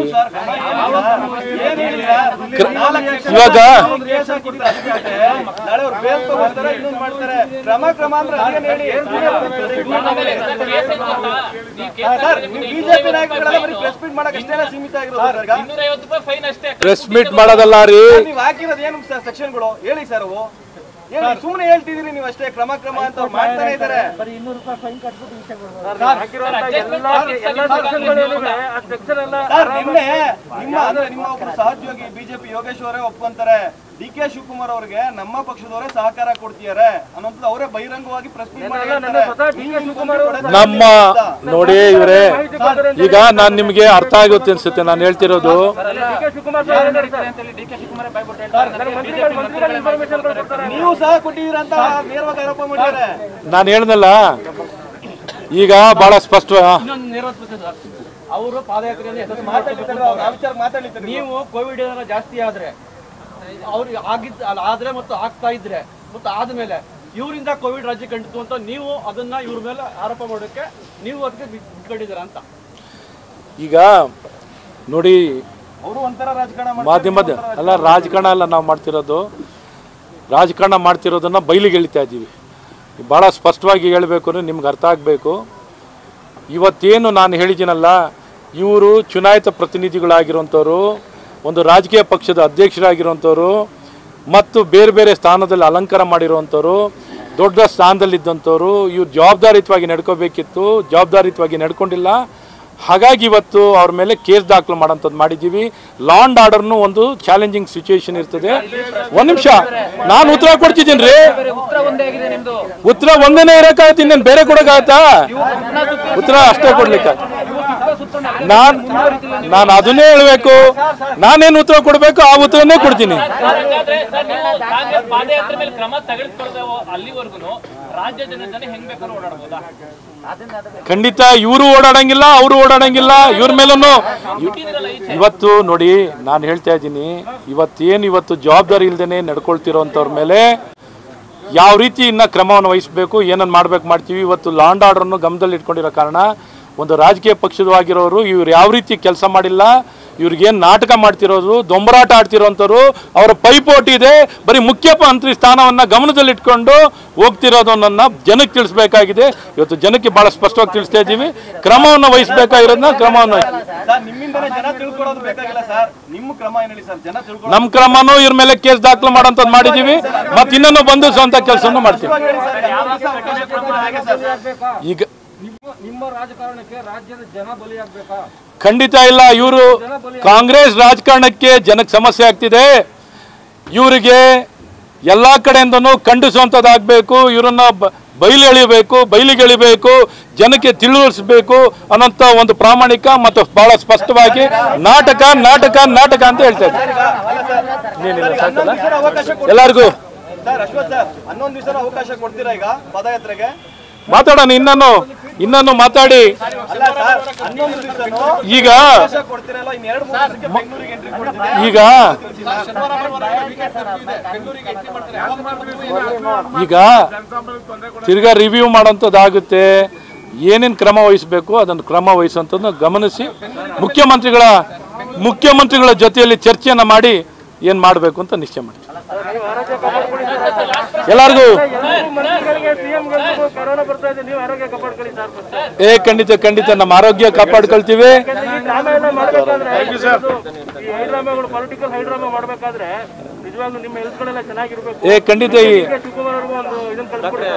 Speaker 1: ಇವಾಗ
Speaker 2: ನಾಳೆ ಅವ್ರು ಬೇಲ್ ತಗೊಳ್ತಾರೆ ಇನ್ನೊಂದು ಮಾಡ್ತಾರೆ ಕ್ರಮ ಕ್ರಮ ಅಂದ್ರೆ ಅದೇನ್ ಹೇಳಿ ಸರ್ ನೀವು ಬಿಜೆಪಿ ನಾಯಕರುಗಳೆಲ್ಲ ಬರೀ ಪ್ರೆಸ್ ಮೀಟ್ ಮಾಡಕ್ ಇಷ್ಟೇನ ಸೀಮಿತ ಆಗಿರೋದು ಸರ್ ಈಗ?
Speaker 6: ಇನ್ನೂರೈವತ್ತು ರೂಪಾಯಿ ಫೈನ್ ಅಷ್ಟೇ
Speaker 1: ಪ್ರೆಸ್ ಮೀಟ್ ಮಾಡೋದಲ್ಲ ರೀ
Speaker 2: ನೀವು ಹಾಕಿರೋದು ಏನು ಸರ್ ಸೆಕ್ಷನ್ಗಳು ಹೇಳಿ ಸರ್ ಅವು ಏನು ಸುಮ್ಮನೆ ಹೇಳ್ತಿದ್ದೀರಿ ನೀವು ಅಷ್ಟೇ ಕ್ರಮ ಕ್ರಮ ಅಂತ ಅವ್ರು ಮಾಡ್ತಾನೆ ಇದ್ದಾರೆ
Speaker 5: ಬರೀ ಇನ್ನೂರು ರೂಪಾಯಿ ಫೈನ್ ಕಟ್ಬಿಟ್ಟು ಈಚೆ ಕೊಡ್ಬೋದು
Speaker 2: ಸರ್ ನಿನ್ನೆ ನಿಮ್ಮ ಅಂದ್ರೆ ನಿಮ್ಮ ಒಬ್ರು ಸಹೋದ್ಯೋಗಿ ಬಿಜೆಪಿ ಯೋಗೇಶ್ವರೇ ಒಪ್ಕೊಂತಾರೆ ಡಿ ಕೆ ಶಿವಕುಮಾರ್ ಅವರಿಗೆ ನಮ್ಮ ಪಕ್ಷದವರೇ ಸಹಕಾರ ಕೊಡ್ತಿದ್ದಾರೆ ಅನ್ನೋದು ಅವರೇ ಬಹಿರಂಗವಾಗಿ ಪ್ರೆಸ್ ಮೀಟ್ ಮಾಡಿ ಹೇಳ್ತಾರೆ. ನೀವು ಶಿವಕುಮಾರ್ ಅವರೇ
Speaker 1: ನಮ್ಮ ನೋಡಿ ಇವರೇ ಈಗ ನಾನು ನಿಮಗೆ ಅರ್ಥ ಆಗುತ್ತೆ ಅನ್ಸುತ್ತೆ ನಾನು ಹೇಳ್ತಿರೋದು
Speaker 3: ಅಂತೇಳಿ ಡಿ ಕೆ ಶಿವಕುಮಾರ್ ಬಾಯ್ಬಿಟ್ಟು ಹೇಳ್ತಾರೆ
Speaker 2: ನೀವು ಸಹ ಕೊಟ್ಟಿದ್ದೀರಾ ಅಂತ ನೇರವಾಗಿ ಆರೋಪ ಮಾಡಿದ್ದಾರೆ
Speaker 1: ನಾನು ಹೇಳ್ದಲ್ಲ ಈಗ ಬಹಳ ಸ್ಪಷ್ಟ
Speaker 4: ಅವರು ಪಾದಯಾತ್ರೆಯಲ್ಲಿ ಯಶಸ್ಸು
Speaker 2: ಮಾತಾಡ್ಲಿಕ್ಕೆ ಆ ವಿಚಾರ ಮಾತಾಡ್ಲಿಕ್ಕೆ
Speaker 4: ನೀವು ಕೋವಿಡ್ ಏನಾರ ಜಾಸ್ತಿ ಆದ್ರೆ ಅವ್ರು ಆಗಿದ್ ಅಲ್ಲ ಆದ್ರೆ ಮತ್ತು ಆಗ್ತಾ ಇದ್ರೆ ಮತ್ತು ಆದ್ಮೇಲೆ ಇವರಿಂದ ಕೋವಿಡ್ ರಾಜ್ಯ ಕಂಡಿತು ಅಂತ ನೀವು ಅದನ್ನ ಇವ್ರ ಮೇಲೆ ಆರೋಪ ಮಾಡೋಕೆ ನೀವು ಅದಕ್ಕೆ ಬಿಟ್ಕೊಂಡಿದ್ದೀರಾ ಅಂತ
Speaker 1: ಈಗ ನೋಡಿ
Speaker 2: ಅವರು ಒಂಥರ ರಾಜಕಾರಣ ಮಾಡ್ತಾರೆ,
Speaker 1: ಮಾಧ್ಯಮದ ಅಲ್ಲ ರಾಜಕಾರಣ ಅಲ್ಲ ನಾವು ಮಾಡ್ತಿರೋದು ರಾಜಕಾರಣ ಮಾಡ್ತಿರೋದನ್ನ ಬಯಲಿಗೆ ಎಳಿತಾ ಇದ್ದೀವಿ ಭಾಳ ಸ್ಪಷ್ಟವಾಗಿ ಹೇಳಬೇಕು ಅಂದ್ರೆ ನಿಮ್ಗೆ ಅರ್ಥ ಆಗಬೇಕು ಇವತ್ತೇನು ನಾನು ಹೇಳಿದ್ದೀನಲ್ಲ ಇವರು ಚುನಾಯಿತ ಪ್ರತಿನಿಧಿಗಳಾಗಿರುವಂಥವ್ರು ಒಂದು ರಾಜಕೀಯ ಪಕ್ಷದ ಅಧ್ಯಕ್ಷರಾಗಿರುವಂಥವ್ರು ಮತ್ತು ಬೇರೆ ಬೇರೆ ಸ್ಥಾನದಲ್ಲಿ ಅಲಂಕಾರ ಮಾಡಿರುವಂಥವ್ರು ದೊಡ್ಡ ಸ್ಥಾನದಲ್ಲಿದ್ದಂಥವ್ರು ಇವ್ರು ಜವಾಬ್ದಾರಿಯುತವಾಗಿ ನಡ್ಕೋಬೇಕಿತ್ತು ಜವಾಬ್ದಾರಿಯುತವಾಗಿ ನಡ್ಕೊಂಡಿಲ್ಲ ಹಾಗಾಗಿ ಇವತ್ತು ಅವ್ರ ಮೇಲೆ ಕೇಸ್ ದಾಖಲು ಮಾಡೋಂಥದ್ದು ಮಾಡಿದ್ದೀವಿ ಲಾ ಅಂಡ್ ಆರ್ಡರ್ನು ಒಂದು ಚಾಲೆಂಜಿಂಗ್ ಸಿಚುವೇಶನ್ ಇರ್ತದೆ ಒಂದು ನಿಮಿಷ ನಾನು ಉತ್ತರ ಕೊಡ್ತಿದ್ದೀನಿ ರೀ
Speaker 3: ಉತ್ತರ ಒಂದೇ ಆಗಿದೆ ನಿಮ್ದು
Speaker 1: ಉತ್ತರ ಒಂದೇನೇ ಇರೋಕ್ಕಾಗತ್ತೆ ಇನ್ನೇನು ಬೇರೆ ಕೊಡೋಕ್ಕಾಗತ್ತಾ ಉತ್ತರ ಅಷ್ಟೇ ಕೊಡ್ಲಿಕ್ಕೆ ನಾನ್ ನಾನು ಅದನ್ನೇ ಹೇಳ್ಬೇಕು ನಾನೇನು ಉತ್ತರ ಕೊಡಬೇಕು ಆ ಉತ್ತರನೇ ಕೊಡ್ತೀನಿ
Speaker 6: ಹಾಗಾದ್ರೆ ಸರ್ ನೀವು ಕಾಂಗ್ರೆಸ್ ಪಾದಯಾತ್ರೆ ಮೇಲೆ ಕ್ರಮ ತೆಗೆದುಕೊಳ್ಳದೆ ಅಲ್ಲಿವರೆಗೂ ರಾಜ್ಯ ಜನ ಜನ ಹೆಂಗ್ ಬೇಕಾದ್ರೂ ಓಡಾಡ್ಬೋದಾ
Speaker 1: ಖಂಡಿತ ಇವರು ಓಡಾಡಂಗಿಲ್ಲ ಅವರು ಓಡಾಡಂಗಿಲ್ಲ ಇವ್ರ ಮೇಲೂ ಇವತ್ತು ನೋಡಿ ನಾನು ಹೇಳ್ತಾ ಇದ್ದೀನಿ ಇವತ್ತೇನು ಇವತ್ತು ಜವಾಬ್ದಾರಿ ಇಲ್ದೇನೆ ನಡ್ಕೊಳ್ತಿರೋಂಥವ್ರ ಮೇಲೆ ಯಾವ ರೀತಿ ಇನ್ನ ಕ್ರಮವನ್ನು ವಹಿಸಬೇಕು ಏನನ್ನು ಮಾಡ್ಬೇಕು ಮಾಡ್ತೀವಿ ಇವತ್ತು ಲಾ ಅಂಡ್ ಆರ್ಡರ್ನು ಗಮನದಲ್ಲಿ ಇಟ್ಕೊಂಡಿರೋ ಕಾರಣ ಒಂದು ರಾಜಕೀಯ ಪಕ್ಷದವಾಗಿರೋರು ಇವ್ರು ಯಾವ ರೀತಿ ಕೆಲಸ ಮಾಡಿಲ್ಲ ಇವ್ರಿಗೇನು ನಾಟಕ ಮಾಡ್ತಿರೋದು ದೊಂಬರಾಟ ಆಡ್ತಿರೋಂಥವ್ರು ಅವರ ಪೈಪೋಟಿ ಇದೆ ಬರೀ ಮುಖ್ಯಮಂತ್ರಿ ಸ್ಥಾನವನ್ನ ಗಮನದಲ್ಲಿಟ್ಕೊಂಡು ಹೋಗ್ತಿರೋದನ್ನ ಜನಕ್ಕೆ ತಿಳಿಸ್ಬೇಕಾಗಿದೆ ಇವತ್ತು ಜನಕ್ಕೆ ಬಹಳ ಸ್ಪಷ್ಟವಾಗಿ ತಿಳಿಸ್ತಾ ಇದ್ದೀವಿ ಕ್ರಮವನ್ನು ವಹಿಸಬೇಕಾಗಿರೋದನ್ನ ಕ್ರಮವನ್ನು ವಹಿಸಿ-
Speaker 2: ಸರ್ ನಿಮ್ಮಿಂದನೇ ಜನ ತಿಳ್ಕೊಳ್ಳೋದು ಬೇಕಾಗಿಲ್ಲ ಸರ್ ನಿಮ್ಮ ಕ್ರಮ ಏನ್ ಹೇಳಿ ಸರ್ ಜನ ತಿಳ್ಕೊಳ್ಳೋ
Speaker 1: ನಮ್ಮ ಕ್ರಮನೂ ಇವ್ರ ಮೇಲೆ ಕೇಸ್ ದಾಖಲು ಮಾಡೋಂಥದ್ದು ಮಾಡಿದ್ದೀವಿ ಮತ್ತೆ ಇನ್ನೊಂದು ಬಂಧಿಸುವಂಥ ಕೆಲಸನೂ ಮಾಡ್ತೀವಿ
Speaker 2: ಹೇಳಿ ಸರ್ ಯಾವ ದಿವಸ ಅವಕಾಶ ಕೊಡ್ತಾರೆ ಹೇಗೆ ಸರ್
Speaker 1: ಈಗ
Speaker 5: ನಿಮ್ಮ ನಿಮ್ಮ ರಾಜಕಾರಣಕ್ಕೆ ರಾಜ್ಯದ ಜನ ಬಲಿಯಾಗಬೇಕಾ
Speaker 1: ಖಂಡಿತ ಇಲ್ಲ ಇವರು ಕಾಂಗ್ರೆಸ್ ರಾಜಕಾರಣಕ್ಕೆ ಜನಕ್ಕೆ ಸಮಸ್ಯೆ ಆಗ್ತಿದೆ ಇವರಿಗೆ ಎಲ್ಲ ಕಡೆಯಿಂದನೂ ಖಂಡಿಸುವಂಥದ್ದಾಗಬೇಕು ಇವರನ್ನ ಬ- ಬಯಲು ಎಳಿಬೇಕು ಬಯಲಿಗೆ ಎಳಿಬೇಕು ಜನಕ್ಕೆ ತಿಳಿಸ್ಬೇಕು ಅನ್ನೋಂಥ ಒಂದು ಪ್ರಾಮಾಣಿಕ ಮತ್ತು ಬಹಳ ಸ್ಪಷ್ಟವಾಗಿ ನಾಟಕ ನಾಟಕ ನಾಟಕ ಅಂತ ಹೇಳ್ತಾ ಇದ್ದಾರೆ ಇನ್ನೇನಿಲ್ಲ, ಸಾಕಲ್ಲ?
Speaker 2: ಹನ್ನೊಂದು ದಿವಸ ಅವಕಾಶ ಕೊಡ್ತೀರಾ
Speaker 1: ಎಲ್ಲರಿಗೂ
Speaker 2: ಸರ್ ಅಶ್ವಥ್ ಸರ್ ಹನ್ನೊಂದು ದಿವಸ ಅವಕಾಶ ಕೊಡ್ತೀರಾ ಈಗ ಪದಯಾತ್ರೆಗೆ
Speaker 1: ಮಾತಾಡೋಣ ಇನ್ನನ್ನು ಇನ್ನನ್ನು ಮಾತಾಡಿ
Speaker 2: ಅಲ್ಲ ಸರ್ ಹನ್ನೊಂದು ದಿವಸನು
Speaker 1: ಈಗ
Speaker 2: ಅವಕಾಶ ಕೊಡ್ತೀರಲ್ಲ ಇನ್ನು ಎರಡು ಮೂರು ದಿವಸಕ್ಕೆ ಬೆಂಗಳೂರಿಗೆ ಎಂಟ್ರಿ ಕೊಡ್ತೀರಾ
Speaker 1: ಈಗ ಈಗ ತಿರ್ಗಾ ರಿವ್ಯೂ ಮಾಡೋಂಥದ್ದಾಗುತ್ತೆ ಏನೇನು ಕ್ರಮ ವಹಿಸಬೇಕು ಅದನ್ನು ಕ್ರಮ ವಹಿಸುವಂಥದ್ದು ಗಮನಿಸಿ ಮುಖ್ಯಮಂತ್ರಿಗಳ ಮುಖ್ಯಮಂತ್ರಿಗಳ ಜೊತೆಯಲ್ಲಿ ಚರ್ಚೆಯನ್ನು ಮಾಡಿ ಏನು ಮಾಡಬೇಕು ಅಂತ ನಿಶ್ಚಯ ಮಾಡಿ ಎಲ್ಲರಿಗೂ
Speaker 5: ಕೊರೋನಾ ಬರ್ತಾ ಇದೆ ನೀವು ಆರೋಗ್ಯ ಕಾಪಾಡ್ಕೊಳ್ಳಿ ಸರ್
Speaker 1: ಏ ಖಂಡಿತ ಖಂಡಿತ ನಮ್ಮ ಆರೋಗ್ಯ ಕಾಪಾಡ್ಕೊಳ್ತೀವಿ
Speaker 5: ಈ ಡ್ರಾಮಾ ಎಲ್ಲ ಮಾಡ್ಬೇಕಾದ್ರೆ ಈ ಹೈಡ್ರಾಮಾಗಳು ಪೊಲಿಟಿಕಲ್ ಹೈಡ್ರಾಮಾ ಮಾಡ್ಬೇಕಾದ್ರೆ ನಿಜವಾಗ್ಲೂ ನಿಮ್ಮ ಹೆಲ್ತ್ಗಳೆಲ್ಲ ಚೆನ್ನಾಗಿರ್ಬೇಕು
Speaker 1: ಏ ಖಂಡಿತ ಈ
Speaker 5: ಶಿವಕುಮಾರ್ ಅವ್ರಿಗೂ ಒಂದು ಇದನ್ನ ಕಳ್ಸ್ಕೊಡಿ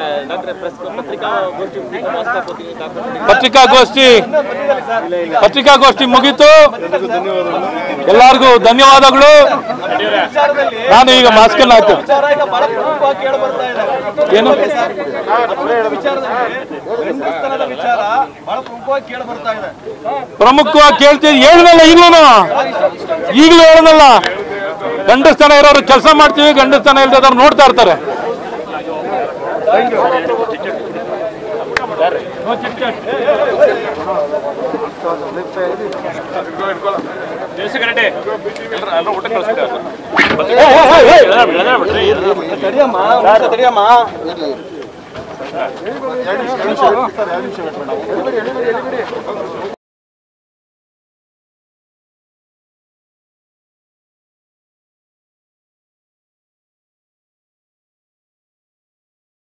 Speaker 1: ಪತ್ರಿಕಾಗೋಷ್ಠಿ ಪತ್ರಿಕಾಗೋಷ್ಠಿ ಮುಗೀತು ಎಲ್ಲರಿಗೂ ಧನ್ಯವಾದಗಳು
Speaker 2: ವಿಚಾರದಲ್ಲಿ
Speaker 1: ನಾನು ಈಗ ಮಾಸ್ಕ್ ಹಾಕು
Speaker 2: ವಿಚಾರ ಈಗ ಬಹಳ ಪ್ರಮುಖವಾಗಿ ಕೇಳಿ ಬರ್ತಾ ಇದೆ
Speaker 1: ಏನು
Speaker 2: ಅಭಿವೃದ್ಧಿ ವಿಚಾರದಲ್ಲಿ ಗಂಡಸ್ತನದ ವಿಚಾರ ಬಹಳ ಪ್ರಮುಖವಾಗಿ ಕೇಳಿ ಬರ್ತಾ ಇದೆ
Speaker 1: ಪ್ರಮುಖವಾಗಿ ಕೇಳ್ತೀವಿ ಹೇಳಿದಲ್ಲ ಈಗಲೂ ಈಗಲೂ ಹೇಳೋದಲ್ಲ ಗಂಡಸ್ಥಾನ ಇರೋರು ಕೆಲಸ ಮಾಡ್ತೀವಿ ಗಂಡಸ್ಥಾನ ಇಲ್ದವ್ರು ನೋಡ್ತಾ ಇರ್ತಾರೆ
Speaker 2: ತಡಿಯಮ್ಮ ತಡಿಯಮ್ಮ